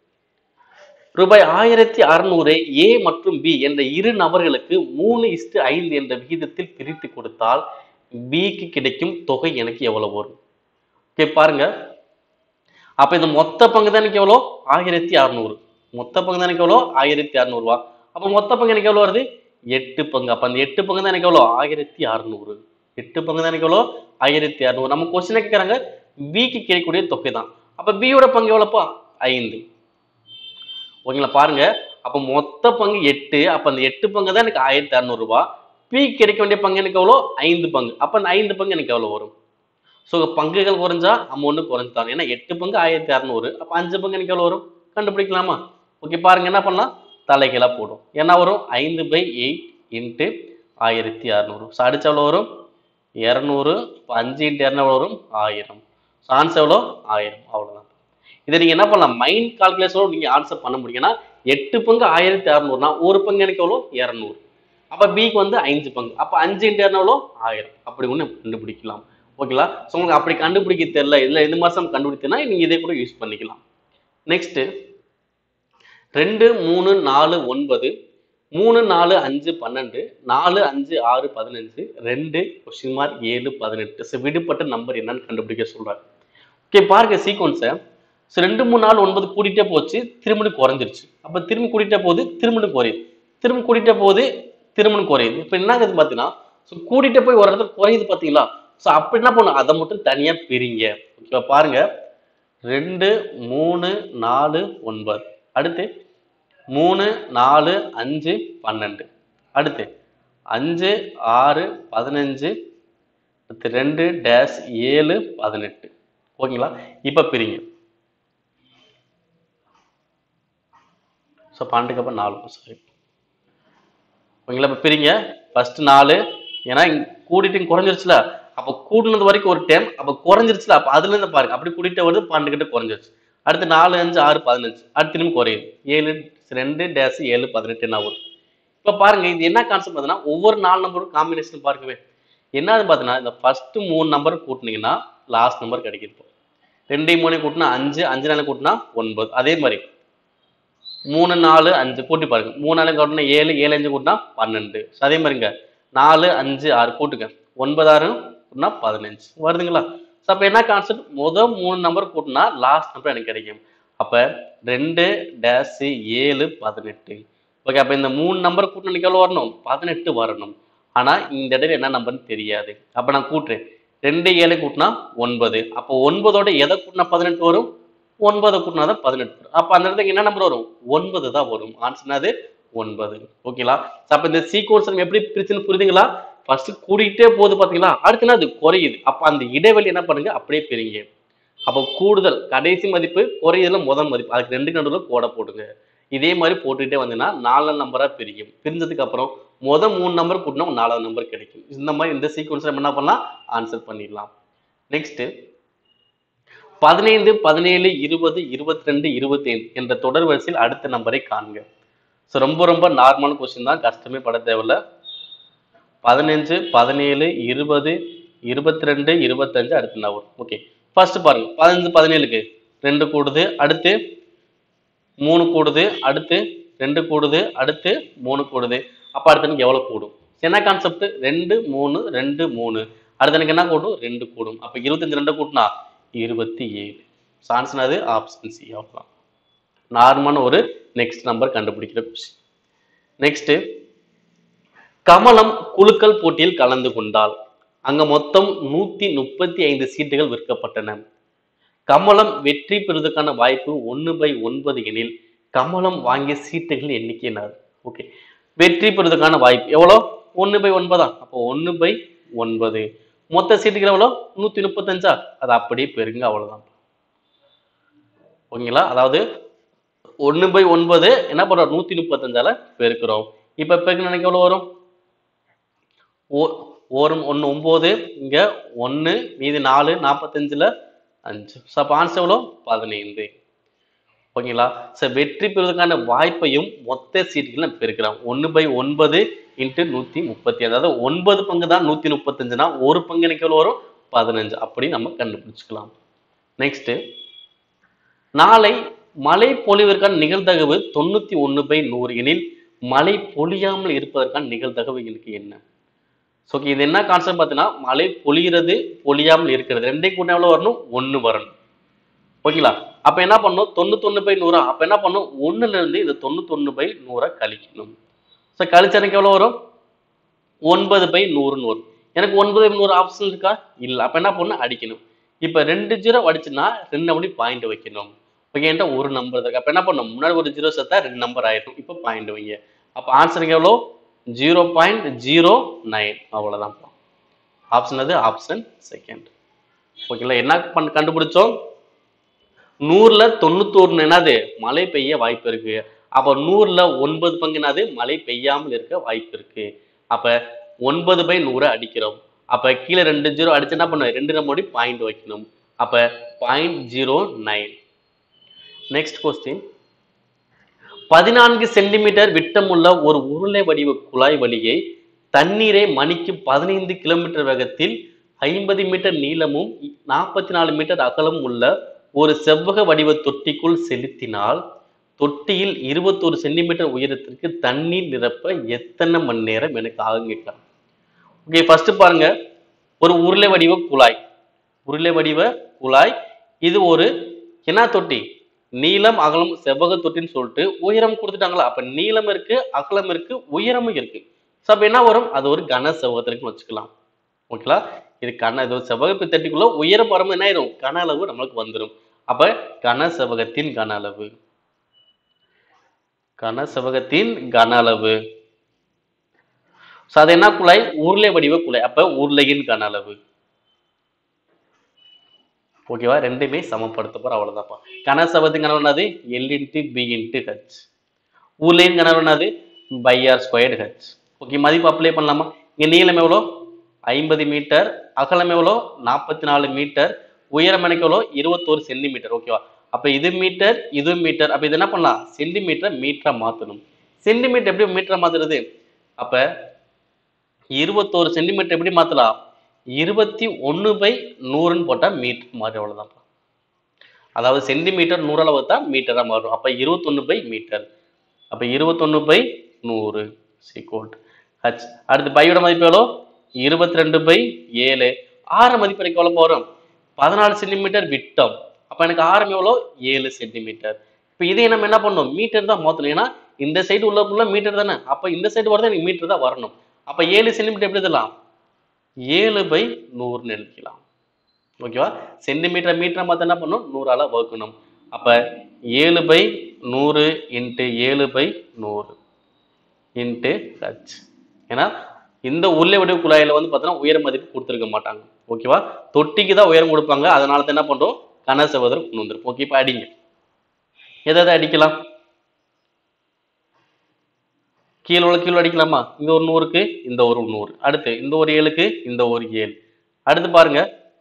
ரூபாய் ஆயிரத்தி அறுநூறை ஏ மற்றும் பி என்ற இரு நபர்களுக்கு மூணு இஸ்டு ஐந்து என்ற விகிதத்தில் பிரித்து கொடுத்தால் பிக்கு கிடைக்கும் தொகை எனக்கு எவ்வளவு வரும் ஓகே பாருங்க அப்ப இந்த மொத்த பங்கு தான் எனக்கு எவ்வளோ ஆயிரத்தி அறுநூறு மொத்த பங்கு தான் எனக்கு எவ்வளோ ஆயிரத்தி அறுநூறுவா அப்ப மொத்த பங்கு எனக்கு எவ்வளோ வருது எட்டு பங்கு அப்ப அந்த எட்டு பங்கு தான் எனக்கு எவ்வளோ ஆயிரத்தி அறுநூறு எட்டு பங்கு தான் எனக்கு எவ்வளோ ஆயிரத்தி அறுநூறு நம்ம கொஸ்டின் கேட்கறாங்க பிக்கு கிடைக்கக்கூடிய தொகை தான் அப்ப பியோட பங்கு எவ்வளோப்பா ஐந்து ஓகேங்களா பாருங்க அப்ப மொத்த பங்கு எட்டு அப்ப அந்த எட்டு பங்கு தான் எனக்கு ஆயிரத்தி அறுநூறு ரூபாய் பி கிடைக்க வேண்டிய பங்கு எனக்கு எவ்வளோ ஐந்து பங்கு அப்ப அந்த ஐந்து பங்கு எனக்கு எவ்வளவு வரும் ஸோ பங்குகள் குறைஞ்சா அமௌண்ட் குறைஞ்சாங்க ஏன்னா எட்டு பங்கு ஆயிரத்தி அறுநூறு அப்ப அஞ்சு பங்கு எனக்கு எவ்வளவு வரும் கண்டுபிடிக்கலாமா ஓகே பாருங்க என்ன பண்ணலாம் தலைகீழா போடும் என்ன வரும் ஐந்து பை எயிட் இன்ட்டு ஆயிரத்தி அறுநூறு ஸோ அடிச்ச எவ்வளோ வரும் இரநூறு இப்போ அஞ்சு இன்ட்டு இரநூறு வரும் ஆயிரம் ஸோ ஆன்சர் எவ்வளோ ஆயிரம் அவ்வளோதான் இதை நீங்க என்ன பண்ணலாம் மைண்ட் கால்குலேஷனோட நீங்க ஆன்சர் பண்ண முடியும் ஏன்னா எட்டு பங்கு ஆயிரத்தி அறுநூறுனா ஒரு பங்கு எனக்கு எவ்வளோ இரநூறு அப்ப பிக்கு வந்து அஞ்சு பங்கு அப்ப அஞ்சு இன்ட்டு இரநூறு எவ்வளோ ஆயிரம் அப்படி ஒன்று கண்டுபிடிக்கலாம் ஓகேங்களா ஸோ உங்களுக்கு அப்படி கண்டுபிடிக்க தெரியல இல்லை எந்த மாதம் கண்டுபிடித்தனா நீங்க இதை கூட யூஸ் பண்ணிக்கலாம் நெக்ஸ்ட் ரெண்டு மூணு நாலு ஒன்பது மூணு நாலு அஞ்சு பன்னெண்டு நாலு அஞ்சு ஆறு பதினஞ்சு ரெண்டு கொஸ்டின் மார்க் ஏழு பதினெட்டு ஸோ விடுபட்ட நம்பர் என்னன்னு கண்டுபிடிக்க சொல்றாரு ஓகே பாருங்க சீக்வன்ஸை ஸோ ரெண்டு மூணு நாலு ஒன்பது கூட்டிகிட்டே போச்சு திரும்பி குறைஞ்சிருச்சு அப்போ திரும்பி கூட்டிகிட்டே போகுது திரும்பி குறையுது திரும்பி கூட்டிகிட்டே போகுது திரும்பி குறையுது இப்போ என்ன ஆகுது பார்த்தீங்கன்னா ஸோ கூட்டிகிட்டே போய் ஒரு இடத்துல குறையுது பார்த்தீங்களா ஸோ அப்படி என்ன பண்ணும் அதை மட்டும் தனியாக பிரிங்க ஓகேவா பாருங்க ரெண்டு மூணு நாலு ஒன்பது அடுத்து மூணு நாலு அஞ்சு பன்னெண்டு அடுத்து அஞ்சு ஆறு பதினஞ்சு அடுத்து ரெண்டு டேஷ் ஏழு பதினெட்டு ஓகேங்களா இப்போ பிரிங்க ஸோ பன்னெண்டுக்கு அப்புறம் நாலு சாரி ஓகேங்களா இப்போ பிரிங்க ஃபர்ஸ்ட் நாலு ஏன்னா இங்க கூட்டிட்டு இங்க குறைஞ்சிருச்சுல அப்போ கூட்டினது வரைக்கும் ஒரு டைம் அப்போ குறைஞ்சிருச்சுல அப்போ அதுல இருந்து பாருங்க அப்படி கூட்டிட்டு வருது பன்னெண்டு கிட்ட குறைஞ்சிருச்சு அடுத்து நாலு அஞ்சு ஆறு பதினஞ்சு அடுத்து திரும்பி குறையுது ஏழு ரெண்டு டேஷ் ஏழு பதினெட்டு என்ன வரும் இப்போ பாருங்க இது என்ன கான்செப்ட் பார்த்தீங்கன்னா ஒவ்வொரு நாலு நம்பரும் காம்பினேஷன் பார்க்கவே என்னது பார்த்தீங்கன்னா இந்த ஃபர்ஸ்ட் மூணு நம்பர் கூட்டினீங்கன்னா லாஸ்ட் நம்பர் கிடைக்குது இப்போ ரெண்டையும் மூணையும் கூட்டினா அஞ்சு அஞ்சு நாள் கூட்டினா ஒன்பது அதே மாதிரி மூணு நாலு அஞ்சு கூட்டி பாருங்க மூணு நாலு கூட்டினா ஏழு ஏழு அஞ்சு கூட்டினா பன்னெண்டு So, அதே மாதிரிங்க நாலு அஞ்சு ஆறு கூட்டுங்க ஒன்பது ஆறு கூட்டினா பதினஞ்சு வருதுங்களா ஸோ அப்போ என்ன கான்செப்ட் முதல் மூணு நம்பர் கூட்டினா லாஸ்ட் நம்பர் எனக்கு கிடைக்கும் அப்போ ரெண்டு டேஷ் ஏழு பதினெட்டு ஓகே அப்போ இந்த மூணு நம்பர் கூட்டினா எனக்கு எவ்வளோ வரணும் பதினெட்டு வரணும் ஆனால் இந்த இடையில என்ன நம்பர்னு தெரியாது அப்போ நான் கூட்டுறேன் ரெண்டு ஏழு கூட்டினா ஒன்பது அப்போ ஒன்பதோட எதை கூட்டினா பதினெட்டு வரும் ஒன்பதை கூட்டினா தான் பதினெட்டு வரும் அப்போ அந்த இடத்துக்கு என்ன நம்பர் வரும் ஒன்பது தான் வரும் ஆன்சர் என்னது ஒன்பது ஓகேங்களா அப்போ இந்த சீக்வன்ஸ் நம்ம எப்படி பிரிச்சுன்னு புரியுதுங்களா ஃபர்ஸ்ட் கூடிட்டே போகுது பார்த்தீங்களா அடுத்து என்ன அது குறையுது அப்போ அந்த இடைவெளி என்ன பண்ணுங்க அப்படியே பிரிங்க அப்போ கூடுதல் கடைசி மதிப்பு குறையுதுல முதல் மதிப்பு அதுக்கு ரெண்டு நடுவில் கோடை போடுங்க இதே மாதிரி போட்டுக்கிட்டே வந்தீங்கன்னா நாலாம் நம்பரா பிரிக்கும் பிரிஞ்சதுக்கு அப்புறம் முதல் மூணு நம்பர் கூட்டினா நாலாவது நம்பர் கிடைக்கும் இந்த மாதிரி இந்த சீக்வன்ஸ் நம்ம என்ன பண்ணலாம் ஆன்சர் பண்ணிடலாம் நெக்ஸ்ட் பதினைந்து பதினேழு இருபது இருபத்தி ரெண்டு இருபத்தி ஐந்து என்ற தொடர் வரிசையில் அடுத்த நம்பரை காண்க ஸோ ரொம்ப ரொம்ப நார்மலான கொஸ்டின் தான் கஷ்டமே பட தேவையில்ல பதினஞ்சு பதினேழு இருபது இருபத்தி ரெண்டு இருபத்தஞ்சு அடுத்து என்ன வரும் ஓகே ஃபர்ஸ்ட் பாருங்க பதினஞ்சு பதினேழுக்கு ரெண்டு கூடுது அடுத்து மூணு கூடுது அடுத்து ரெண்டு கூடுது அடுத்து மூணு கூடுது அப்போ அடுத்து எனக்கு எவ்வளோ கூடும் என்ன கான்செப்ட் ரெண்டு மூணு ரெண்டு மூணு அடுத்து எனக்கு என்ன கூடும் ரெண்டு கூடும் அப்போ இருபத்தஞ்சு ரெண்டு கூட்டினா இருபத்தி ஏழு சான்சன் அது ஆப்ஷன் சி அவ்வளோதான் நார்மலான ஒரு நெக்ஸ்ட் நம்பர் கண்டுபிடிக்கிற கொஸ்டின் நெக்ஸ்ட் கமலம் குலுக்கல் போட்டியில் கலந்து கொண்டால் அங்க மொத்தம் நூத்தி முப்பத்தி ஐந்து சீட்டுகள் விற்கப்பட்டன கமலம் வெற்றி பெறுவதற்கான வாய்ப்பு ஒன்று பை ஒன்பது எனில் கமலம் வாங்கிய சீட்டுகள் எண்ணிக்கை என்ன ஓகே வெற்றி பெறுவதற்கான வாய்ப்பு எவ்வளோ ஒன்று பை ஒன்பதா அப்போ ஒன்று பை ஒன்பது மொத்த சீட்டுகள் எவ்வளோ நூத்தி முப்பத்தஞ்சா அது அப்படியே பெருங்க அவ்வளவுதான் ஓகேங்களா அதாவது ஒன்று பை ஒன்பது என்ன பண்றோம் நூத்தி முப்பத்தஞ்சால பெருக்கிறோம் இப்ப பெருக்கணும் எனக்கு எவ்வளவு வரும் ஓ- ஒரு ஒன்று ஒம்பது இங்க ஒன்று மீதி நாலு நாற்பத்தஞ்சுல அஞ்சு ஸோ அப்போ ஆன்சர் எவ்வளோ பதினைந்து ஓகேங்களா ஸோ வெற்றி பெறுவதற்கான வாய்ப்பையும் மொத்த சீட்டுகள் நம்ம பெருக்கிறோம் ஒன்று பை ஒன்பது இன்ட்டு நூற்றி முப்பத்தி அதாவது ஒன்பது பங்கு தான் நூற்றி முப்பத்தஞ்சுனா ஒரு பங்கு எனக்கு எவ்வளோ வரும் பதினஞ்சு அப்படி நம்ம கண்டுபிடிச்சுக்கலாம் நெக்ஸ்ட் நாளை மழை பொழிவதற்கான நிகழ்தகவு தொண்ணூத்தி ஒன்று பை நூறு எனில் மழை பொழியாமல் இருப்பதற்கான நிகழ்தகவு எனக்கு என்ன ஸோ இது என்ன கான்செப்ட் பார்த்தீங்கன்னா மழை பொழிகிறது பொழியாமல் இருக்கிறது ரெண்டையும் கூட எவ்வளோ வரணும் ஒன்று வரணும் ஓகேங்களா அப்ப என்ன பண்ணும் தொண்ணூத்தொன்னு பை நூறா அப்ப என்ன பண்ணும் ஒண்ணுல இருந்து இந்த தொண்ணூத்தொன்னு பை நூறை கழிக்கணும் ஸோ கழிச்சா எனக்கு எவ்வளவு வரும் ஒன்பது பை நூறுன்னு வரும் எனக்கு ஒன்பது பை நூறு ஆப்ஷன் இருக்கா இல்ல அப்ப என்ன பண்ணணும் அடிக்கணும் இப்ப ரெண்டு ஜீரோ அடிச்சுன்னா ரெண்டு அப்படி பாயிண்ட் வைக்கணும் ஓகேன்ட்டா ஒரு நம்பர் இருக்கு அப்ப என்ன பண்ணணும் முன்னாடி ஒரு ஜீரோ சேர்த்தா ரெண்டு நம்பர் ஆயிடும் இப்போ பாயிண்ட் வைங்க அப்ப ஆன்சருக்கு எவ்வளோ ஜீரோ பாயிண்ட் ஜீரோ நைன் அவ்வளவுதான் ஆப்ஷன் அது ஆப்ஷன் செகண்ட் ஓகேங்களா என்ன பண்ண கண்டுபிடிச்சோம் நூறுல தொண்ணூத்தோரு என்னது மழை பெய்ய வாய்ப்பு இருக்கு அப்ப நூறுல ஒன்பது பங்கு என்னது மழை பெய்யாமல் இருக்க வாய்ப்பு இருக்கு அப்ப ஒன்பது பை நூறை அடிக்கிறோம் அப்ப கீழே ரெண்டு ஜீரோ அடிச்சு என்ன பண்ண ரெண்டு நம்ம பாயிண்ட் வைக்கணும் அப்ப point zero nine next question பதினான்கு சென்டிமீட்டர் விட்டமுள்ள ஒரு உருளை வடிவ குழாய் வழியை தண்ணீரை மணிக்கு பதினைந்து கிலோமீட்டர் வேகத்தில் ஐம்பது மீட்டர் நீளமும் நாற்பத்தி நாலு மீட்டர் அகலம் உள்ள ஒரு செவ்வக வடிவ தொட்டிக்குள் செலுத்தினால் தொட்டியில் இருபத்தொரு சென்டிமீட்டர் உயரத்திற்கு தண்ணீர் நிரப்ப எத்தனை மணி நேரம் எனக்கு ஆகும் கேட்கலாம் ஓகே ஃபர்ஸ்ட் பாருங்க ஒரு உருளை வடிவ குழாய் உருளை வடிவ குழாய் இது ஒரு என்ன தொட்டி நீளம் அகலம் செவ்வக தொட்டின்னு சொல்லிட்டு உயரம் கொடுத்துட்டாங்களா அப்ப நீளம் இருக்கு அகலம் இருக்கு உயரமும் இருக்கு ஸோ அப்ப என்ன வரும் அது ஒரு கன செவ்வகத்திற்கு வச்சுக்கலாம் ஓகேங்களா இது கன இது ஒரு செவ்வக தட்டிக்குள்ள உயரம் வரும்போது என்ன ஆயிரும் கன அளவு நம்மளுக்கு வந்துடும் அப்ப கன செவ்வகத்தின் கன அளவு கன செவ்வகத்தின் கன அளவு ஸோ அது என்ன குழாய் உருளை வடிவ குழாய் அப்ப உருளையின் கன அளவு ஓகேவா ரெண்டுமே சமப்படுத்த போற அவ்வளவுதான்ப்பா கன செவ்வகத்தின் கனவு என்னது L into B into H உருளையின் கனவு என்னது pi R squared H okay மதிப்பு அப்ளை பண்ணலாமா இங்க நீளம் எவ்வளோ ஐம்பது மீட்டர் அகலம் எவ்வளோ நாற்பத்தி நாலு மீட்டர் உயரம் எனக்கு எவ்வளோ இருபத்தோரு சென்டிமீட்டர் ஓகேவா அப்ப இது மீட்டர் இது மீட்டர் அப்ப இது என்ன பண்ணலாம் சென்டிமீட்டரை மீட்டரா மாத்தணும் சென்டிமீட்டர் எப்படி மீட்டரா மாத்துறது அப்ப இருபத்தோரு சென்டிமீட்டர் எப்படி மாத்தலாம் இருபத்தி ஒண்ணு பை நூறுன்னு போட்டா மீட்டர் மாறி அவ்வளவுதான் அதாவது சென்டிமீட்டர் நூறால வகுத்தா மீட்டரா மாறும் அப்ப இருபத்தொன்னு பை மீட்டர் அப்ப இருபத்தொன்னு பை நூறு சீக்வல் ஹச் அடுத்து பையோட மதிப்பு எவ்வளோ இருபத்தி ரெண்டு பை ஏழு ஆறு மதிப்பு எனக்கு எவ்வளோ வரும் பதினாலு சென்டிமீட்டர் விட்டம் அப்ப எனக்கு ஆரம் எவ்வளோ ஏழு சென்டிமீட்டர் இப்போ இதை நம்ம என்ன பண்ணணும் மீட்டர் தான் மாத்தணும் ஏன்னா இந்த சைடு உள்ள உள்ள மீட்டர் தானே அப்ப இந்த சைடு வரது எனக்கு மீட்டர் தான் வரணும் அப்ப ஏழு சென்டிமீட்டர் எப்படி எழுதலாம் ஏழு பை நூறுன்னு எழுதிக்கலாம் ஓகேவா சென்டிமீட்டர் மீட்டர் மாத்த என்ன பண்ணணும் நூறால வகுக்கணும் அப்ப ஏழு பை நூறு இன்ட்டு ஏழு பை நூறு இன்ட்டு ஹச் ஏன்னா இந்த உருளை வடிவ குழாயில வந்து பார்த்தோன்னா உயர மதிப்பு கொடுத்துருக்க மாட்டாங்க ஓகேவா தொட்டிக்கு தான் உயரம் கொடுப்பாங்க அதனால தான் என்ன பண்றோம் கன செவதர் கொண்டு வந்துருப்போம் ஓகே இப்போ அடிங்க எதாவது அடிக்கலாம் கீழே உள்ள கீழே அடிக்கலாமா இங்க ஒரு நூறுக்கு இந்த ஒரு நூறு அடுத்து இந்த ஒரு ஏழுக்கு இந்த ஒரு ஏழு அடுத்து பாருங்க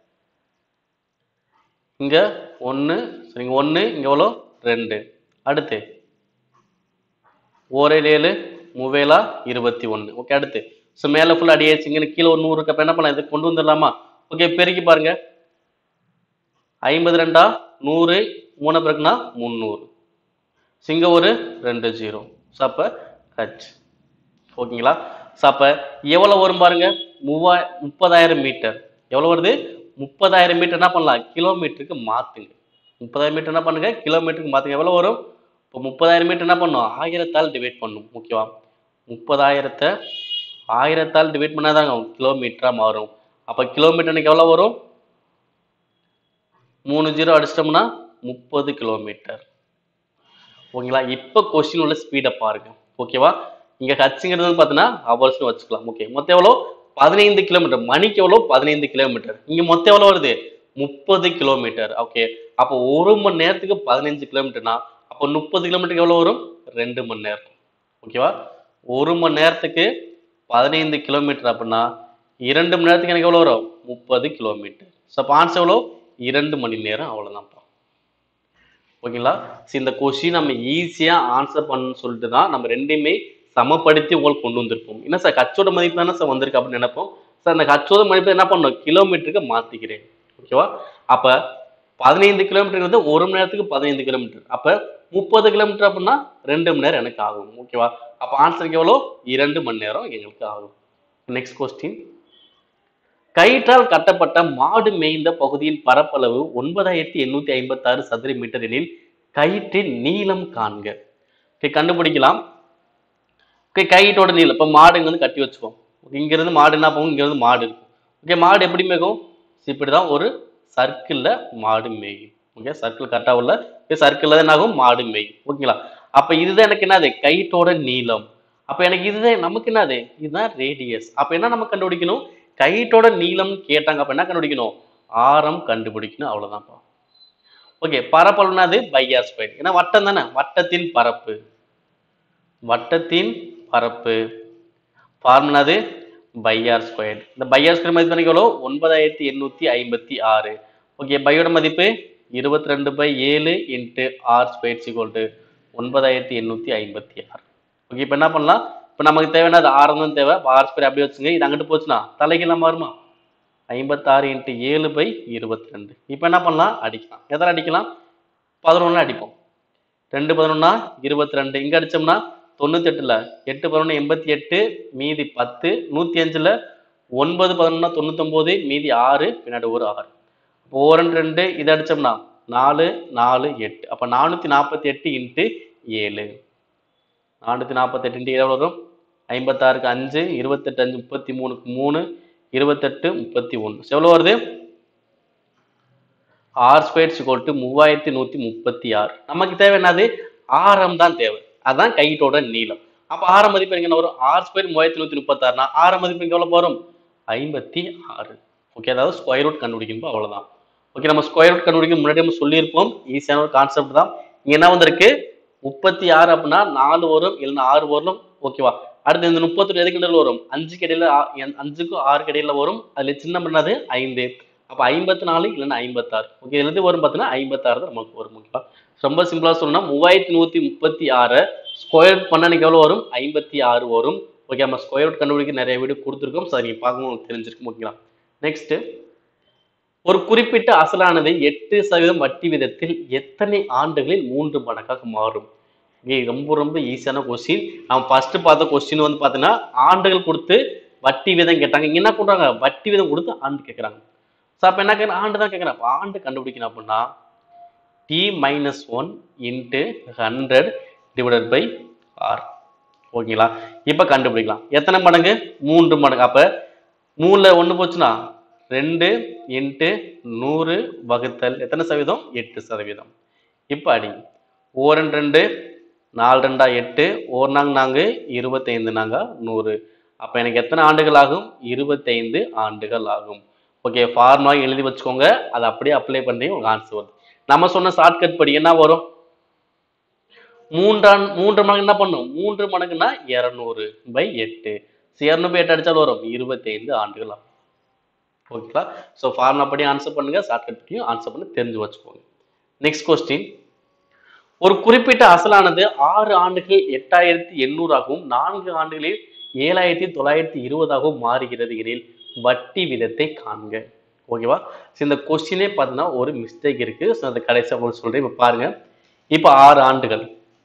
இங்க ஒன்று சரிங்க ஒன்று இங்க எவ்வளோ ரெண்டு அடுத்து ஓரேழு ஏழு மூவேலா இருபத்தி ஒன்று ஓகே அடுத்து ஸோ மேலே ஃபுல்லாக அடியாச்சு இங்கே கீழே ஒரு நூறு அப்போ என்ன பண்ணலாம் இதை கொண்டு வந்துடலாமா ஓகே பெருக்கி பாருங்க ஐம்பது ரெண்டா நூறு மூணு பிறகுனா முந்நூறு ஸோ இங்கே ஒரு ரெண்டு ஜீரோ ஸோ அப்போ ஹச் ஓகேங்களா ஸோ அப்போ எவ்வளோ வரும் பாருங்க மூவா முப்பதாயிரம் மீட்டர் எவ்வளோ வருது முப்பதாயிரம் மீட்டர் என்ன பண்ணலாம் கிலோமீட்டருக்கு மாற்றுங்க முப்பதாயிரம் மீட்டர் என்ன பண்ணுங்க கிலோமீட்டருக்கு மாற்றுங்க எவ்வளோ வரும் இப்போ முப்பதாயிரம் மீட்டர் என்ன பண்ணும் ஆயிரத்தால் டிவைட் பண்ணும் ஓகேவா முப்பதாயிரத்தை ஆயிரத்தால் டிவைட் பண்ணாதாங்க கிலோமீட்டரா மாறும் அப்போ கிலோமீட்டருக்கு எவ்வளோ வரும் மூணு ஜீரோ அடிச்சிட்டோம்னா முப்பது கிலோமீட்டர் ஓகேங்களா இப்போ கொஸ்டின் உள்ள ஸ்பீடை பாருங்க ஓகேவா இங்க ஹச்சுங்கிறது வந்து பார்த்தீங்கன்னா ஹவர்ஸ்னு வச்சுக்கலாம் ஓகே மொத்தம் எவ்வளோ பதினைந்து கிலோமீட்டர் மணிக்கு எவ்வளோ பதினைந்து கிலோமீட்டர் இங்க மொத்தம் எவ்வளோ வருது முப்பது கிலோமீட்டர் ஓகே அப்போ ஒரு மணி நேரத்துக்கு பதினஞ்சு கிலோமீட்டர்னா அப்போ முப்பது கிலோமீட்டருக்கு எவ்வளோ வரும் ரெண்டு மணி நேரம் ஓகேவா ஒரு மணி நேரத்துக்கு பதினைந்து கிலோமீட்டர் அப்படின்னா இரண்டு மணி நேரத்துக்கு எனக்கு எவ்வளோ வரும் முப்பது கிலோமீட்டர் ஸோ அப்போ ஆன்சர் எவ்வளோ இரண்டு மணி நேரம் அவ்வளோதான்ப்பா ஓகேங்களா சரி இந்த கொஸ்டின் நம்ம ஈஸியாக ஆன்சர் பண்ணணும்னு சொல்லிட்டு தான் நம்ம ரெண்டையுமே சமப்படுத்தி உங்களுக்கு கொண்டு வந்திருப்போம் என்ன சார் கச்சோட மதிப்பு தானே சார் வந்திருக்கு அப்படின்னு நினைப்போம் சார் அந்த கச்சோட மதிப்பு என்ன பண்ணணும் கிலோமீட்டருக்கு மாற்றிக்கிறேன் ஓகேவா அப்போ பதினைந்து கிலோமீட்டர் ஒரு மணி நேரத்துக்கு பதினைந்து கிலோமீட்டர் அப்போ முப்பது கிலோமீட்டர் அப்படின்னா ரெண்டு மணி நேரம் எனக்கு ஆகும் ஓகேவா அப்போ ஆன்சருக்கு எவ்வளோ இரண்டு மணி நேரம் எங்களுக்கு ஆகும் நெக்ஸ்ட் கொஸ்டின் கயிற்றால் கட்டப்பட்ட மாடு மேய்ந்த பகுதியின் பரப்பளவு ஒன்பதாயிரத்தி எண்ணூத்தி ஐம்பத்தி ஆறு சதுர மீட்டர் எனில் கயிற்றின் நீளம் காண்க ஓகே கண்டுபிடிக்கலாம் ஓகே கயிற்றோட நீளம் இப்போ மாடுங்க வந்து கட்டி வச்சுக்கோம் ஓகே இங்கிருந்து மாடு என்ன போகும் இங்கிருந்து மாடு இருக்கும் ஓகே மாடு எப்படி மேய்க்கும் இப்படிதான் ஒரு சர்க்கிளில் மாடு மேயும் ஓகே சர்க்கிள் கரெக்டாக உள்ள சர்க்கிளில் தான் என்ன ஆகும் மாடு மேயும் ஓகேங்களா அப்போ இதுதான் எனக்கு என்னது கயிற்றோட நீளம் அப்போ எனக்கு இதுதான் நமக்கு என்னது இதுதான் ரேடியஸ் அப்போ என்ன நம்ம கண்டுபிடிக்கணும் கயிற்றோட நீளம் கேட்டாங்க அப்போ என்ன கண்டுபிடிக்கணும் ஆரம் கண்டுபிடிக்கணும் அவ்வளோதான்ப்பா ஓகே பரப்பளவு என்னது பையார் ஸ்கொயர் ஏன்னா வட்டம் தானே வட்டத்தின் பரப்பு வட்டத்தின் பரப்பு ஃபார்முலாது பையார் ஸ்கொயர் இந்த பையார் ஸ்கொயர் மதிப்பு எனக்கு எவ்வளோ ஒன்பதாயிரத்தி எண்ணூற்றி ஐம்பத்தி ஆறு ஓகே பையோட மதிப்பு இருபத்தி ரெண்டு பை ஏழு into R squared equal to ஒன்பதாயிரத்தி எண்ணூற்றி ஐம்பத்தி ஆறு ஓகே இப்போ என்ன பண்ணலாம் இப்போ நமக்கு தேவையானது ஆரம் தான் தேவை ஆர் ஸ்கொயர் அப்படியே வச்சுங்க இது அங்கிட்டு போச்சுன்னா தலைகீழ மாறுமா ஐம்பத்தாறு இன்ட்டு ஏழு பை இருபத்தி ரெண்டு இப்போ என்ன பண்ணலாம் அடிக்கலாம் எதில் அடிக்கலாம் பதினொன்று அடிப்போம் ரெண்டு பதினொன்னா இருபத்தி ரெண்டு இங்கே அடிச்சோம்னா தொண்ணூத்தெட்டுல எட்டு பதினொன்று எண்பத்தி எட்டு மீதி பத்து நூற்றி அஞ்சில் ஒன்பது பதினொன்னா தொண்ணூத்தொம்போது மீதி ஆறு பின்னாடி ஒரு ஆறு அப்போ ஒரு ரெண்டு ரெண்டு இதை அடிச்சோம்னா நாலு நாலு எட்டு அப்போ நானூற்றி நாற்பத்தி எட்டு இன்ட்டு ஏழு நானூற்றி நாற்பத்தெட்டு இன்ட்டு எவ்வளோ வரும் ஐம்பத்தாறுக்கு அஞ்சு இருபத்தெட்டு அஞ்சு முப்பத்தி மூணுக்கு மூணு இருபத்தெட்டு முப்பத்தி ஒன்று எவ்வளோ வருது ஆர் ஸ்கொயர் சிகோல் டு மூவாயிரத்தி நூற்றி முப்பத்தி ஆறு நமக்கு தேவை என்னது ஆரம் தான் தேவை அதான் கைட்டோட நீளம் அப்போ ஆரம் மதிப்பு எங்க என்ன வரும் ஆர் ஸ்கொயர் மூவாயிரத்தி நூற்றி முப்பத்தாறுனா ஆரம் மதிப்பு எங்க எவ்வளோ வரும் ஐம்பத்தி ஆறு ஓகே அதாவது ஸ்கொயர் ரூட் கண்டுபிடிக்கணும் அவ்வளவுதான் ஓகே நம்ம ஸ்கொயர் ரூட் கண்டுபிடிக்க முன்னாடி நம்ம சொல்லியிருப்போம் ஈஸியான ஒரு கான்செப்ட் தான் இங்க என்ன வந்திருக்கு முப்பத்தி ஆறு அப்படின்னா நாலு வரும் இல்லைன்னா ஆறு வரும் ஓகேவா அடுத்து இந்த முப்பத்தொரு எதுக்கு இடையில வரும் அஞ்சுக்கு இடையில ஆ- என் அஞ்சுக்கும் ஆறுக்கு இடையில வரும் அதுல சின்ன பண்ணது ஐந்து அப்ப ஐம்பத்தி நாலு இல்லைன்னா ஐம்பத்தாறு ஓகே இதுல இருந்து வரும் பார்த்தீங்கன்னா ஐம்பத்தாறு தான் நமக்கு வரும் ஓகேவா ரொம்ப சிம்பிளா சொல்லணும்னா மூவாயிரத்தி நூத்தி முப்பத்தி ஆறு ஸ்கொயர் பண்ண எனக்கு எவ்வளவு வரும் ஐம்பத்தி ஆறு வரும் ஓகே நம்ம ஸ்கொயர் ரூட் கண்டுபிடிக்க நிறைய வீடியோ கொடுத்துருக்கோம் சரி நீங்க பார்க்கும்போது உங்களுக்கு தெரிஞ்சிருக்கும் ஓகேங்களா நெக்ஸ்ட் ஒரு குறிப்பிட்ட அசலானது எட்டு சதவீதம் வட்டி விதத்தில் எத்தனை ஆண்டுகளில் மூன்று மடங்காக மாறும் இது ரொம்ப ரொம்ப ஈஸியான கொஸ்டின் நம்ம ஃபர்ஸ்ட் பார்த்த கொஸ்டின் வந்து பார்த்தீங்கன்னா ஆண்டுகள் கொடுத்து வட்டி விதம் கேட்டாங்க இங்க என்ன பண்றாங்க வட்டி விதம் கொடுத்து ஆண்டு கேட்குறாங்க ஸோ அப்போ என்ன கேட்குறேன் ஆண்டு தான் கேட்குறேன் அப்போ ஆண்டு கண்டுபிடிக்கணும் அப்படின்னா T minus one into hundred divided by R ஓகேங்களா இப்போ கண்டுபிடிக்கலாம் எத்தனை மடங்கு மூன்று மடங்கு அப்போ மூணில் ஒன்று போச்சுன்னா ரெண்டு இன்ட்டு நூறு வகுத்தல் எத்தனை சதவீதம் எட்டு சதவீதம் இப்போ அடி ஓரன் ரெண்டு நாலு ரெண்டா எட்டு ஓர் நாங்க நாங்க இருபத்தைந்து நாங்க நூறு அப்போ எனக்கு எத்தனை ஆண்டுகள் ஆகும் இருபத்தைந்து ஆண்டுகள் ஆகும் ஓகே ஃபார்முலா எழுதி வச்சுக்கோங்க அதை அப்படியே அப்ளை பண்ணி உங்க ஆன்சர் வருது நம்ம சொன்ன ஷார்ட்கட் படி என்ன வரும் மூன்றான் மூன்று மடங்கு என்ன பண்ணும் மூன்று மடங்குன்னா இரநூறு பை எட்டு இரநூறு பை எட்டு அடிச்சாலும் வரும் இருபத்தைந்து ஆண்டுகள் ஆகும் ஓகேங்களா ஸோ ஃபார்முலா படி ஆன்சர் பண்ணுங்க ஷார்ட்கட் படியும் ஆன்சர் பண்ணி தெரிஞ்சு வச்சுக்கோங்க நெக்ஸ்ட் கொஸ்டின் ஒரு குறிப்பிட்ட அசலானது ஆறு ஆண்டுகள் எட்டாயிரத்தி எண்ணூறாகவும் நான்கு ஆண்டுகளில் ஏழாயிரத்தி தொள்ளாயிரத்தி இருபதாகவும் மாறுகிறது எனில் வட்டி விதத்தை காண்க ஓகேவா ஸோ இந்த கொஸ்டினே பார்த்தீங்கன்னா ஒரு மிஸ்டேக் இருக்கு ஸோ அந்த கடைசியாக உங்களுக்கு சொல்றேன் இப்போ பாருங்க இப்போ ஆறு ஆண்டுகள்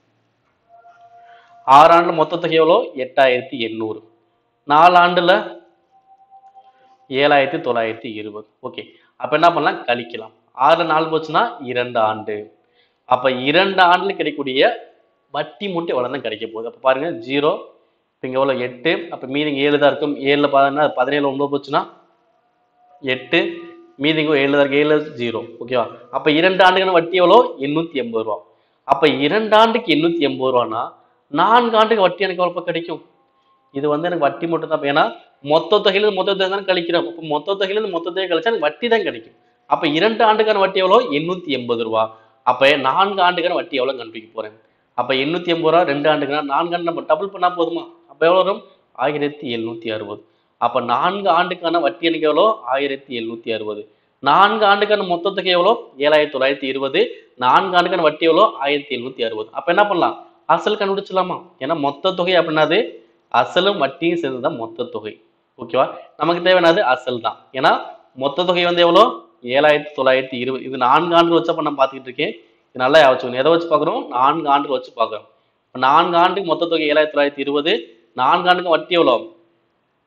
ஆறு ஆண்டுல மொத்த தொகை எவ்வளோ எட்டாயிரத்தி எண்ணூறு நாலு ஆண்டுல ஏழாயிரத்தி தொள்ளாயிரத்தி இருபது ஓகே அப்ப என்ன பண்ணலாம் கழிக்கலாம் ஆறுல நாலு போச்சுன்னா இரண்டு ஆண்டு அப்ப இரண்டு ஆண்டுல கிடைக்கக்கூடிய வட்டி மூட்டை எவ்வளவு தான் கிடைக்க போகுது அப்ப பாருங்க ஜீரோ இங்க எவ்வளவு எட்டு அப்ப மீதி ஏழு தான் இருக்கும் ஏழுல பார்த்தீங்கன்னா பதினேழு ஒன்பது போச்சுன்னா எட்டு மீதிங்க ஏழு தான் இருக்கு ஏழு ஜீரோ ஓகேவா அப்ப இரண்டு ஆண்டுக்கான வட்டி எவ்வளோ எண்ணூத்தி எண்பது ரூபா அப்ப இரண்டு ஆண்டுக்கு எண்ணூத்தி எண்பது ரூபான்னா நான்கு ஆண்டுக்கு வட்டி எனக்கு எவ்வளவு கிடைக்கும் இது வந்து எனக்கு வட்டி மட்டும் தான் ஏன்னா மொத்த தொகையில இருந்து மொத்த தொகை தான் கழிக்கிறோம் அப்போ மொத்த தொகையில இருந்து மொத்த தொகை கழிச்சா எனக்கு வட்டி தான் கிடைக்கும் அப்ப இரண்டு ஆண்டுக்கான வட்டி எவ்வளோ எண்ணூத்தி எண்பது ரூபா அப்ப நான்கு ஆண்டுக்கான வட்டி எவ்வளவு கண்டுபிடிக்க போறேன் அப்ப எண்ணூத்தி எண்பது ரூபா ரெண்டு ஆண்டுக்குனா நான்கு ஆண்டு நம்ம டபுள் பண்ணா போதுமா அப்ப எவ்வளவு வரும் ஆயிரத்தி எழுநூத்தி அறுபது அப்ப நான்கு ஆண்டுக்கான வட்டி எனக்கு எவ்வளோ ஆயிரத்தி எழுநூத்தி அறுபது நான்கு ஆண்டுக்கான மொத்த தொகை எவ்வளோ ஏழாயிரத்தி தொள்ளாயிரத்தி இருபது நான்கு ஆண்டுக்கான வட்டி எவ்வளோ ஆயிரத்தி எழுநூத்தி அறுபது அப்ப என்ன பண்ணலாம் அசல் கண்டுபிடிச்சிடலாமா ஏன்னா மொத்த தொகை அப்படின்னாது அசலும் வட்டியும் சேர்ந்து தான் மொத்த தொகை ஓகேவா நமக்கு தேவையானது அசல் தான் ஏன்னா மொத்த தொகை வந்து எவ்வளோ ஏழாயிரத்தி தொள்ளாயிரத்தி இருபது இது நான்கு ஆண்டுகள் வச்சப்ப நான் பார்த்துக்கிட்டு இருக்கேன் இது நல்லா யோசிச்சுக்கணும் எதை வச்சு பார்க்குறோம் நான்கு ஆண்டுகள் வச்சு பார்க்குறோம் இப்ப நான்கு ஆண்டுக்கு மொத்த தொகை ஏழாயிரத்தி தொள்ளாயிரத்தி இருபது நான்கு ஆண்டுக்கு வட்டி எவ்வளோ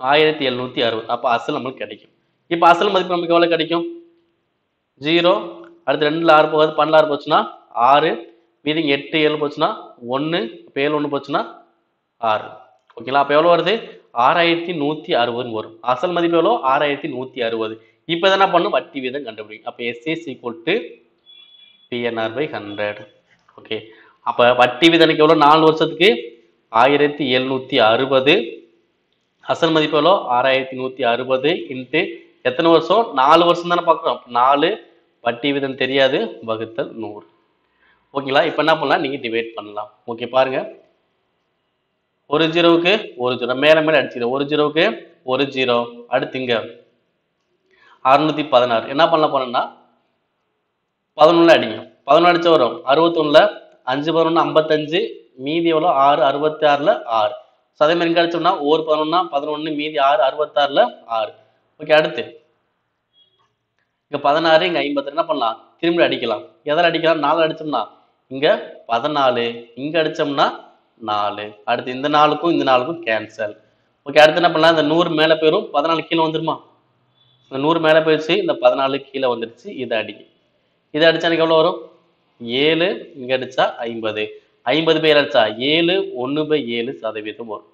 ஆயிரத்தி எழுநூத்தி அறுபது அப்போ அசல் நம்மளுக்கு கிடைக்கும் இப்போ அசல் மதிப்பு நமக்கு எவ்வளவு கிடைக்கும் ஜீரோ அடுத்து ரெண்டுல ஆறு போகாது பன்னெண்டு ஆறு போச்சுன்னா ஆறு மீதி இங்க எட்டு ஏழு போச்சுன்னா ஒன்று இப்போ ஏழு ஒன்று போச்சுன்னா ஆறு ஓகேங்களா அப்போ எவ்வளோ வருது ஆறாயிரத்தி நூற்றி அறுபதுன்னு வரும் அசல் மதிப்பு எவ்வளோ ஆறாயிரத்தி நூற்றி அறுபது இப்போ என்ன பண்ணும் வட்டி வீதம் கண்டுபிடிக்கும் அப்போ SI equal to PNR by hundred okay அப்போ வட்டி வீதனுக்கு எவ்வளோ நாலு வருஷத்துக்கு ஆயிரத்தி எழுநூற்றி அறுபது அசல் மதிப்பு எவ்வளோ ஆறாயிரத்தி நூற்றி அறுபது இன்ட்டு எத்தனை வருஷம் நாலு வருஷம் தானே பார்க்குறோம் நாலு வட்டி வீதம் தெரியாது வகுத்தல் நூறு ஓகேங்களா இப்போ என்ன பண்ணலாம் நீங்கள் டிவைட் பண்ணலாம் ஓகே பாருங்க ஒரு ஜீரோவுக்கு ஒரு ஜீரோ மேலே மேலே அடிச்சுக்கிறேன் ஒரு ஜீரோவுக்கு ஒரு ஜீரோ அடுத்து இங்க அறுநூத்தி பதினாறு என்ன பண்ண போனோம்னா பதினொன்றுல அடிங்க பதினொன்று அடிச்ச வரும் அறுபத்தொன்னுல அஞ்சு பதினொன்று ஐம்பத்தஞ்சு மீதி எவ்வளோ ஆறு அறுபத்தி ஆறுல ஆறு ஸோ அதே மாதிரி இங்கே அடிச்சோம்னா ஒரு பதினொன்னா பதினொன்று மீதி ஆறு அறுபத்தாறுல ஆறு ஓகே அடுத்து இங்க பதினாறு இங்க ஐம்பத்தி என்ன பண்ணலாம் திரும்பி அடிக்கலாம் எதில் அடிக்கலாம் நாலு அடிச்சோம்னா இங்க பதினாலு இங்க அடிச்சோம்னா நாலு அடுத்து இந்த நாளுக்கும் இந்த நாளுக்கும் கேன்சல் ஓகே அடுத்து என்ன பண்ணலாம் இந்த நூறு மேலே போயிடும் பதினாலு கீழே வந்துருமா இந்த நூறு மேலே போயிடுச்சு இந்த பதினாலு கீழே வந்துடுச்சு இதை அடி இதை அடிச்சா எனக்கு எவ்வளோ வரும் ஏழு இங்க அடிச்சா ஐம்பது ஐம்பது பேர் அடிச்சா ஏழு ஒன்று பை ஏழு சதவீதம் வரும்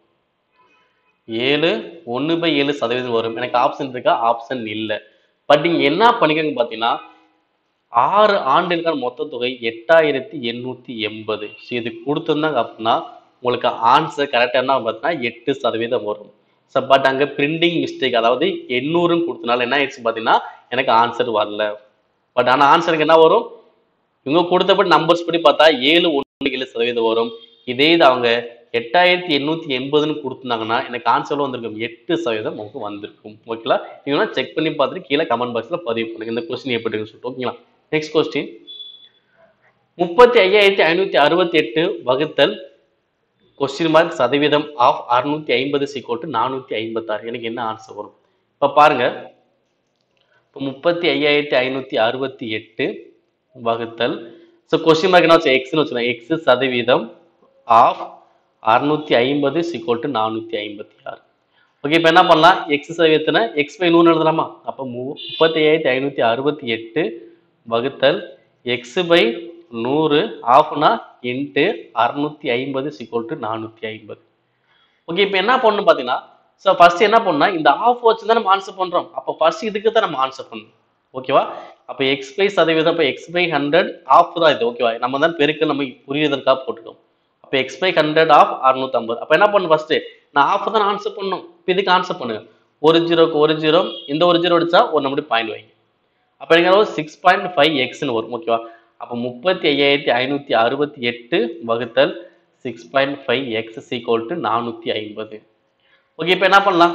ஏழு ஒன்று பை ஏழு சதவீதம் வரும் எனக்கு ஆப்ஷன் இருக்கா ஆப்ஷன் இல்லை பட் இங்க என்ன பண்ணிக்கோங்க பார்த்தீங்கன்னா ஆறு ஆண்டுகளுக்கான மொத்த தொகை எட்டாயிரத்தி எண்ணூத்தி எண்பது ஸோ இது கொடுத்துருந்தாங்க அப்படின்னா உங்களுக்கு ஆன்சர் கரெக்டாக என்ன பார்த்தீங்கன்னா எட்டு சதவீதம் வரும் ஸோ பட் அங்கே பிரிண்டிங் மிஸ்டேக் அதாவது எண்ணூறுன்னு கொடுத்தனால என்ன ஆயிடுச்சு பார்த்தீங்கன்னா எனக்கு ஆன்சர் வரல பட் ஆனால் ஆன்சருக்கு என்ன வரும் இவங்க கொடுத்தபடி நம்பர்ஸ் படி பார்த்தா ஏழு ஒன்று ஏழு சதவீதம் வரும் இதே இது அவங்க எட்டாயிரத்தி எண்ணூத்தி எண்பதுன்னு கொடுத்துருந்தாங்கன்னா எனக்கு ஆன்சர் வந்திருக்கும் எட்டு சதவீதம் உங்களுக்கு வந்திருக்கும் ஓகேங்களா நீங்க செக் பண்ணி பார்த்துட்டு கீழே கமெண்ட் பாக்ஸ்ல பதிவு பண்ணுங்க இந்த கொஸ்டின் எப்படி இருக்குன்னு சொல்லிட்டு ஓகேங்களா நெக்ஸ்ட் கொஸ்டின் முப்பத்தி ஐயாயிரத்தி ஐநூத்தி அறுபத்தி எட்டு வகுத்தல் கொஸ்டின் மார்க் சதவீதம் ஆஃப் அறுநூத்தி ஐம்பது சிக்கோட்டு நானூத்தி ஐம்பத்தாறு எனக்கு என்ன ஆன்சர் வரும் இப்ப பாருங்க இப்போ முப்பத்தி ஐயாயிரத்தி ஐநூத்தி அறுபத்தி எட்டு வகுத்தல் ஸோ கொஸ்டின் மார்க் என்ன வச்சு எக்ஸ்னு வச்சுக்கலாம் எக்ஸ் சதவீதம் ஆஃப் அறுநூத்தி ஐம்பது சிக்கோட்டு நானூத்தி ஐம்பத்தி ஆறு ஓகே இப்போ என்ன பண்ணலாம் எக்ஸ் சதவீதத்தின எக்ஸ் பை நூறு எழுதலாமா அப்போ மு முப்பத்தி ஐயாயிரத்தி ஐநூற்றி அறுபத்தி எட்டு வகுத்தல் எக்ஸ் பை நூறு ஆஃப்னா இன்ட்டு அறுநூத்தி ஐம்பது சிக்கோல் டு நானூற்றி ஐம்பது ஓகே இப்போ என்ன பண்ணணும் பார்த்தீங்கன்னா ஸோ ஃபர்ஸ்ட் என்ன பண்ணா இந்த ஆஃப் வச்சு தான் நம்ம ஆன்சர் பண்ணுறோம் அப்போ ஃபர்ஸ்ட் இதுக்கு தான் நம்ம ஆன்சர் பண்ணணும் ஓகேவா அப்போ எக்ஸ் பை சதவீதம் இப்போ எக்ஸ் பை ஹண்ட்ரட் ஆஃப் தான் இது ஓகேவா நம்ம தான் பெருக்கல் நம்ம புரியுறதுக்காக போட்டுட்டோம் அப்போ எக்ஸ் பை ஹண்ட்ரட் ஆஃப் அறுநூத்தம்பது அப்போ என்ன பண்ணணும் ஃபர்ஸ்ட் நான் ஆஃப் தான் ஆன்சர் பண்ணணும் இப்போ இதுக்கு ஆன்சர் பண்ணுங்க ஒரு ஜீரோக்கு ஒரு ஜீரோ இந்த ஒரு ஜீரோ அடிச்சா ஒரு நம்பர் பாயிண்ட் வைங்க அப்போ எனக்கு சிக்ஸ் பாயிண்ட் ஃபைவ் எக்ஸ்னு வரும் ஓகேவா அப்போ முப்பத்தி ஐயாயிரத்தி ஐநூற்றி அறுபத்தி எட்டு வகுத்தல் six point five x equal to நானூற்றி ஐம்பது ஓகே இப்போ என்ன பண்ணலாம்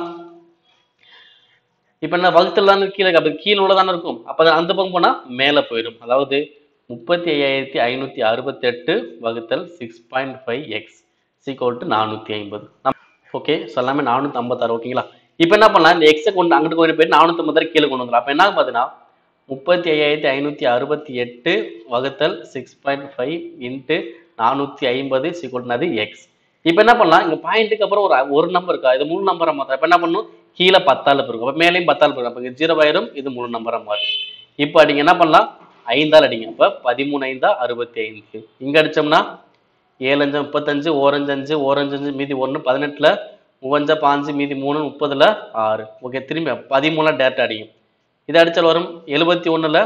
இப்போ என்ன வகுத்தல் தானே கீழே அப்போ கீழே உள்ள தானே இருக்கும் அப்போ அந்த பக்கம் போனால் மேலே போயிடும் அதாவது முப்பத்தி ஐயாயிரத்தி ஐநூற்றி அறுபத்தெட்டு வகுத்தல் six point five x equal to நானூற்றி ஐம்பது ஓகே ஸோ எல்லாமே நானூற்றி ஐம்பத்தாறு ஓகேங்களா இப்போ என்ன பண்ணலாம் இந்த எக்ஸை கொண்டு அங்கிட்டு கொண்டு போயிட்டு நானூற்றி ஐம்பத்தாறு கீழே கொண்டு வந்துடலாம் அப்போ என்ன பார்த்தீங்கன்னா முப்பத்தி ஐயாயிரத்தி ஐநூற்றி அறுபத்தி எட்டு வகுத்தல் சிக்ஸ் பாயிண்ட் ஃபைவ் இன்ட்டு நானூற்றி ஐம்பது சிக்கொட்டினது எக்ஸ் இப்போ என்ன பண்ணலாம் இங்கே பாயிண்ட்டுக்கு அப்புறம் ஒரு ஒரு நம்பர் இருக்கா இது மூணு நம்பரை மாத்திரம் இப்போ என்ன பண்ணணும் கீழே பத்தால் இருக்கும் அப்போ மேலேயும் பத்தால் இருக்கும் அப்போ இங்கே ஜீரோ ஆயிரும் இது மூணு நம்பராக மாறும் இப்போ அடிங்க என்ன பண்ணலாம் ஐந்தால் அடிங்க அப்போ பதிமூணு ஐந்தா அறுபத்தி ஐந்து இங்கே அடிச்சோம்னா ஏழஞ்சு முப்பத்தஞ்சு ஓரஞ்சு அஞ்சு ஓரஞ்சு அஞ்சு மீதி ஒன்று பதினெட்டில் மூவஞ்சா பாஞ்சு மீதி மூணு முப்பதுல ஆறு ஓகே திரும்பி பதிமூணுல டேரக்ட் அடிக்கும் இது அடிச்சால் வரும் எழுபத்தி ஒண்ணுல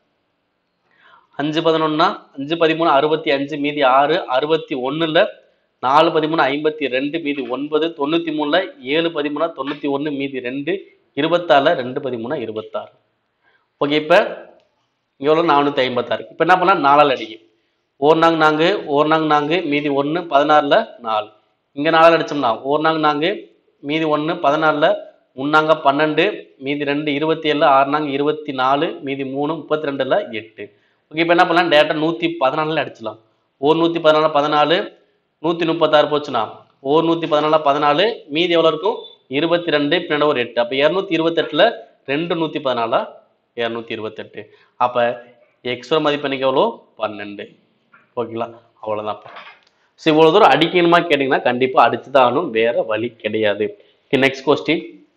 அஞ்சு பதினொன்னா அஞ்சு பதிமூணு அறுபத்தி அஞ்சு மீதி ஆறு அறுபத்தி ஒண்ணுல நாலு பதிமூணு ஐம்பத்தி ரெண்டு மீதி ஒன்பது தொண்ணூத்தி மூணுல ஏழு பதிமூணா தொண்ணூத்தி ஒண்ணு மீதி ரெண்டு இருபத்தாறுல ரெண்டு பதிமூணா இருபத்தாறு ஓகே இப்ப எவ்வளோ நானூத்தி ஐம்பத்தாறு இப்ப என்ன பண்ணலாம் நாலால் அடிக்கும் ஓர் நாங்க நான்கு ஓர் நாங்க நான்கு மீதி ஒன்று பதினாறுல நாலு இங்க நாலால் அடிச்சோம்னா ஓர் நாங்க நான்கு மீதி ஒன்று பதினாறுல முன்னாங்க பன்னெண்டு மீதி ரெண்டு இருபத்தி ஏழுல ஆறு நாங்க இருபத்தி நாலு மீதி மூணு முப்பத்தி ரெண்டுல எட்டு ஓகே இப்போ என்ன பண்ணலாம் டேரக்டா நூத்தி பதினாலுல அடிச்சலாம் ஓர் நூத்தி பதினாலு பதினாலு நூத்தி முப்பத்தாறு போச்சுன்னா ஓர் நூத்தி பதினாலு பதினாலு மீதி எவ்வளவு இருக்கும் இருபத்தி ரெண்டு பின்னாடி ஒரு எட்டு அப்ப இருநூத்தி இருபத்தெட்டுல ரெண்டு நூத்தி பதினாலா இருநூத்தி இருபத்தெட்டு அப்ப எக்ஸோட மதிப்பு எனக்கு எவ்வளோ பன்னெண்டு ஓகேங்களா அவ்வளவுதான் ஸோ இவ்வளவு தூரம் அடிக்கணுமா கேட்டிங்கன்னா கண்டிப்பா அடிச்சுதான் ஆகணும் வேற வழி கிடையாது நெக்ஸ்ட் கொஸ்டின்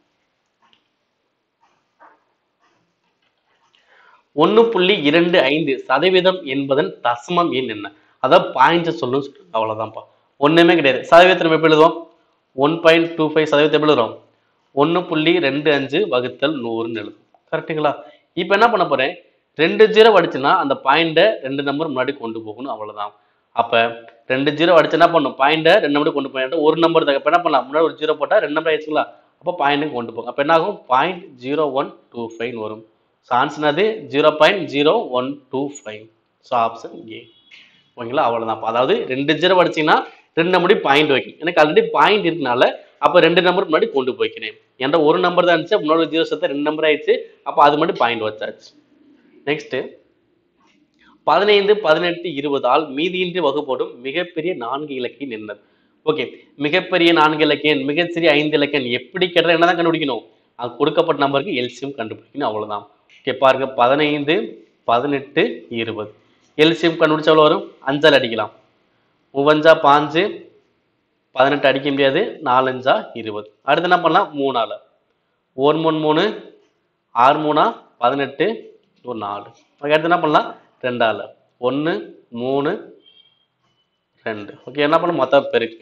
ஒன்று புள்ளி இரண்டு ஐந்து சதவீதம் என்பதன் தசமம் எண் என்ன அதான் பாயிண்ட் சொல்லணும் சொல்றாங்க. அவ்வளவுதான்ப்பா ஒண்ணுமே கிடையாது சதவீதத்தை நம்ம எப்படி எழுதுவோம் ஒன் பாயிண்ட் டூ ஃபைவ் சதவீதத்தை எப்படி எழுதுறோம் ஒன்று புள்ளி ரெண்டு அஞ்சு வகுத்தல் நூறுன்னு எழுதும் கரெக்ட்டுங்களா இப்போ என்ன பண்ண போறேன் ரெண்டு ஜீரோ அடிச்சுன்னா அந்த பாயிண்ட்டை ரெண்டு நம்பர் முன்னாடி கொண்டு போகணும் அவ்வளவுதான் அப்ப ரெண்டு ஜீரோ அடிச்சு என்ன பண்ணும் பாயிண்ட்டை ரெண்டு நம்பர் கொண்டு போயிட்டு ஒரு நம்பர் தான் இப்போ என்ன பண்ணலாம் முன்னாடி ஒரு ஜீரோ போட்டா ரெண்டு நம்பர் ஆயிடுச்சுங்களா அப்போ பாயிண்ட்டு கொண்டு போகும் அப்போ என்ன ஆகும் point zero one two five வரும் ஸோ ஆன்சர்னது zero point zero one two five so option A ஓகேங்களா அவ்வளோதான் அப்ப அதாவது ரெண்டு ஜீரோ அடிச்சீங்கன்னா ரெண்டு நம்பர் பாயிண்ட் வைக்கணும் எனக்கு ஆல்ரெடி பாயிண்ட் இருக்கனால அப்போ ரெண்டு நம்பர் முன்னாடி கொண்டு போய்க்கிறேன் என்ற ஒரு நம்பர் தான் இருந்துச்சு முன்னாடி ஜீரோ சேர்த்து ரெண்டு நம்பர் ஆயிடுச்சு அப்போ அது மட்டும் பாயிண்ட் வச்சாச்சு நெக்ஸ்ட் பதினைந்து பதினெட்டு இருபதால் மீதியின்றி வகுப்படும் மிகப்பெரிய நான்கு இலக்கியம் என்னது ஓகே மிகப்பெரிய நான்கு இலக்கியம் மிகச்சிறிய ஐந்து இலக்கியம் எப்படி கேட்டால் என்னதான் கண்டுபிடிக்கணும் அது கொடுக்கப்பட்ட நம்பருக்கு எல்சியம் கண்டுபிடிக்கணும் அவ்வளவுதான் ஓகே பாருங்க பதினைந்து பதினெட்டு இருபது எல்சியம் கண்டுபிடிச்சா எவ்வளவு வரும் அஞ்சால் அடிக்கலாம் மூவஞ்சா பாஞ்சு பதினெட்டு அடிக்க முடியாது நாலஞ்சா இருபது அடுத்து என்ன பண்ணலாம் மூணால ஒரு மூணு மூணு ஆறு மூணா பதினெட்டு ஒரு நாலு ஓகே அடுத்து என்ன பண்ணலாம் ரெண்டால ஒன்று மூணு ரெண்டு ஓகே என்ன பண்ண மொத்தம் பெருக்கு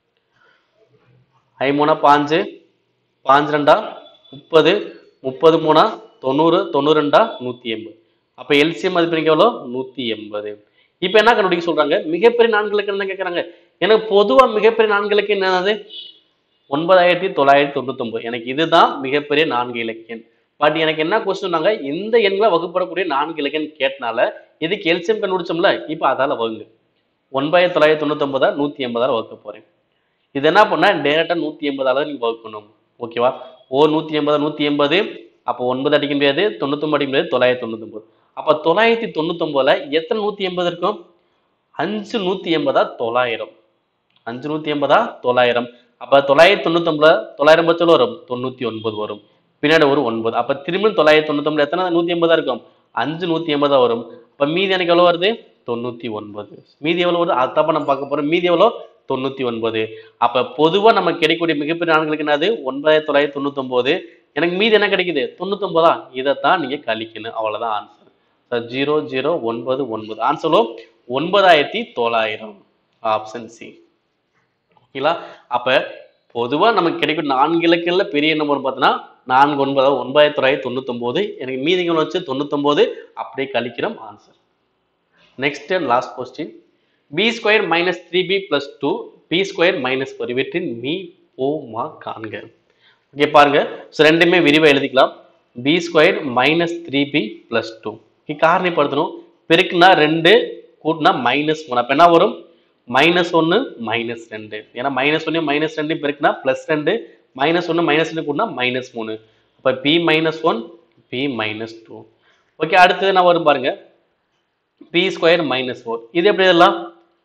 ஐ மூணா பாஞ்சு பாஞ்சு ரெண்டா முப்பது முப்பது மூணா தொண்ணூறு தொண்ணூறு ரெண்டா நூற்றி எண்பது அப்போ எல்சிஎம் மதிப்பு எவ்வளோ நூற்றி எண்பது இப்போ என்ன கண்டுபிடிக்க சொல்றாங்க மிகப்பெரிய நான்களுக்கு என்ன கேட்குறாங்க எனக்கு பொதுவாக மிகப்பெரிய நான்களுக்கு என்னது ஒன்பதாயிரத்தி தொள்ளாயிரத்தி தொண்ணூத்தொம்பது எனக்கு இதுதான் மிகப்பெரிய நான்கு இலக்கியம் பட் எனக்கு என்ன கொஸ்டின்னாங்க இந்த எண்களை வகுப்படக்கூடிய நான்கு இலக்கியம் கேட்டனால இதுக்கு எல்சிஎம் கண்டுபிடிச்சோம்ல இப்போ அதால வகுங்க ஒன்பதாயிரத்தி தொள்ளாயிரத்தி தொண்ணூத்தொம்பதா நூற்றி எண்பதால வகுக்க போறேன் இது என்ன பண்ணா டேரெக்டாக நூற்றி எண்பதால நீங்க வகுக்கணும் ஓகேவா ஓ நூற்றி எண்பதா நூற்றி எண்பது அப்போ ஒன்பது அடிக்க முடியாது தொண்ணூத்தொம்பது அடிக்க முடியாது தொள்ளாயிரத்தி தொண்ணூத்தொம்பது அப்போ தொள்ளாயிரத்தி தொண்ணூத்தொம்பதுல எத்தனை நூற்றி எண்பது இருக்கும் அஞ்சு நூற்றி எண்பதா தொள்ளாயிரம் அஞ்சு நூற்றி எண்பதா தொள்ளாயிரம் அப்போ தொள்ளாயிரத்தி தொண்ணூத்தொம்பதுல தொள்ளாயிரம் பட்சம் வரும் தொண்ணூற்றி ஒன்பது வரும் பின்னாடி ஒரு ஒன்பது அப்போ திரும்ப தொள்ளாயிரத்தி தொண்ணூத்தொம்பது எத்தனை நூற்றி எண்பதா இருக்கும் அஞ்சு நூற்றி எண்பதா வரும் அப்போ மீதி எனக்கு எவ்வளோ வருது தொண்ணூற்றி ஒன்பது மீதி எவ்வளோ வருது அதான் நம்ம பார்க்க போகிறோம் மீதி எவ்வளோ தொண்ணூற்றி ஒன்பது அப்போ பொதுவாக நமக்கு கிடைக்கக்கூடிய மிகப்பெரிய நான்களுக்கு என்னது ஒன்பதாயிரத்தி தொள்ளாயிரத்தி தொண்ணூத்தொம்பது எனக்கு மீதி என்ன கிடைக்குது தொண்ணூத்தொம்பதா இதைத்தான் நீங்கள் கழிக்கணும் அவ்வளோதான் ஆன்சர் ஜீரோ ஜீரோ ஒன்பது ஒன்பது ஆன்சரோ ஒன்பதாயிரத்தி தொள்ளாயிரம் ஆப்ஷன் சி ஓகேங்களா அப்ப பொதுவா நமக்கு கிடைக்கும் நான்கு இலக்கங்கள்ல பெரிய நம்பர் பார்த்தோன்னா நான்கு ஒன்பது ஒன்பதாயிரத்தி தொள்ளாயிரத்தி தொண்ணூத்தொன்பது எனக்கு மீதிகள் வச்சு தொண்ணூத்தொன்பது அப்படியே கழிக்கிறோம் answer next and last question B square minus three B plus two B square minus four இவற்றின் மீ ஓ மா காண்க ஓகே பாருங்க ஸோ ரெண்டுமே விரிவாக எழுதிக்கலாம் B square minus three B plus two காரணிப்படுத்தணும் பெருக்குனா ரெண்டு கூட்டினா மைனஸ் மூணு அப்போ என்ன வரும் மைனஸ் ஒன்று மைனஸ் ரெண்டு ஏன்னா மைனஸ் ஒன்று மைனஸ் ரெண்டு பெருக்குனா ப்ளஸ் ரெண்டு மைனஸ் ஒன்று மைனஸ் ரெண்டு கூட்டினா மைனஸ் மூணு அப்போ B minus one B minus two okay அடுத்தது என்ன வரும் பாருங்க பி ஸ்கொயர் மைனஸ் ஃபோர் இது எப்படி எழுதலாம்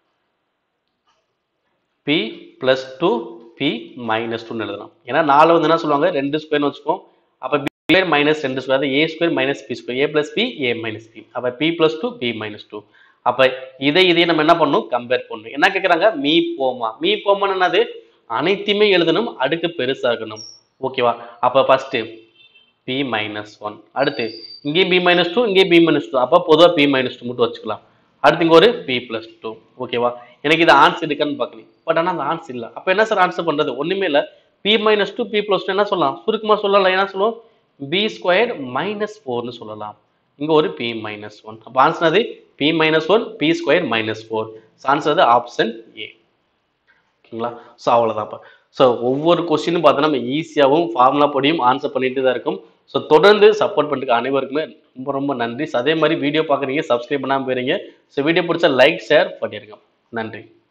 B plus two B minus டூன்னு எழுதலாம் ஏன்னா நாலு வந்து என்ன சொல்லுவாங்க ரெண்டு ஸ்கொயர்னு வச்சுக்கோம் அப்போ பி ஸ்கொயர் மைனஸ் ரெண்டு square A square minus B square A plus B A minus B அப்போ B plus two B minus two அப்போ இதை இதையும் நம்ம என்ன பண்ணணும் கம்பேர் பண்ணணும் என்ன கேட்குறாங்க மீ போமா மீ போமான்னு என்னது அனைத்தையுமே எழுதணும் அடுக்கு பெருசாகணும் ஓகேவா அப்போ ஃபர்ஸ்ட் பி மைனஸ் ஒன் அடுத்து இங்கேயும் பி மைனஸ் டூ இங்கேயும் பி மைனஸ் டூ அப்போ பொதுவாக பி மைனஸ் டூ மட்டும் வச்சுக்கலாம் அடுத்து இங்கே ஒரு பி பிளஸ் டூ ஓகேவா எனக்கு இது ஆன்சர் இருக்கான்னு பார்க்கணும் பட் ஆனால் அந்த ஆன்சர் இல்லை அப்போ என்ன சார் ஆன்சர் பண்ணுறது ஒன்றுமே இல்லை B minus two B plus two என்ன சொல்லலாம் சுருக்கமாக சொல்லலாம் என்ன சொல்லுவோம் பி ஸ்கொயர் மைனஸ் ஃபோர்னு சொல்லலாம் இங்கே ஒரு பி மைனஸ் ஒன் அப்போ ஆன்சர் அது B minus one B square minus four answer அது ஆப்ஷன் ஏ ஓகேங்களா ஸோ அவ்வளோதான் இப்போ ஸோ ஒவ்வொரு கொஸ்டினும் பார்த்தோன்னா நம்ம ஈஸியாகவும் ஃபார்முலா படியும் ஆன்சர் பண்ணிட்டு தான் இருக்கும் ஸோ தொடர்ந்து சப்போர்ட் பண்ணிட்டு அனைவருக்குமே ரொம்ப ரொம்ப நன்றி So, அதே மாதிரி வீடியோ பார்க்குறீங்க சப்ஸ்கிரைப் பண்ணாமல் போயிருங்க ஸோ வீடியோ பிடிச்சா லைக் ஷேர் பண்ணிடுங்க நன்றி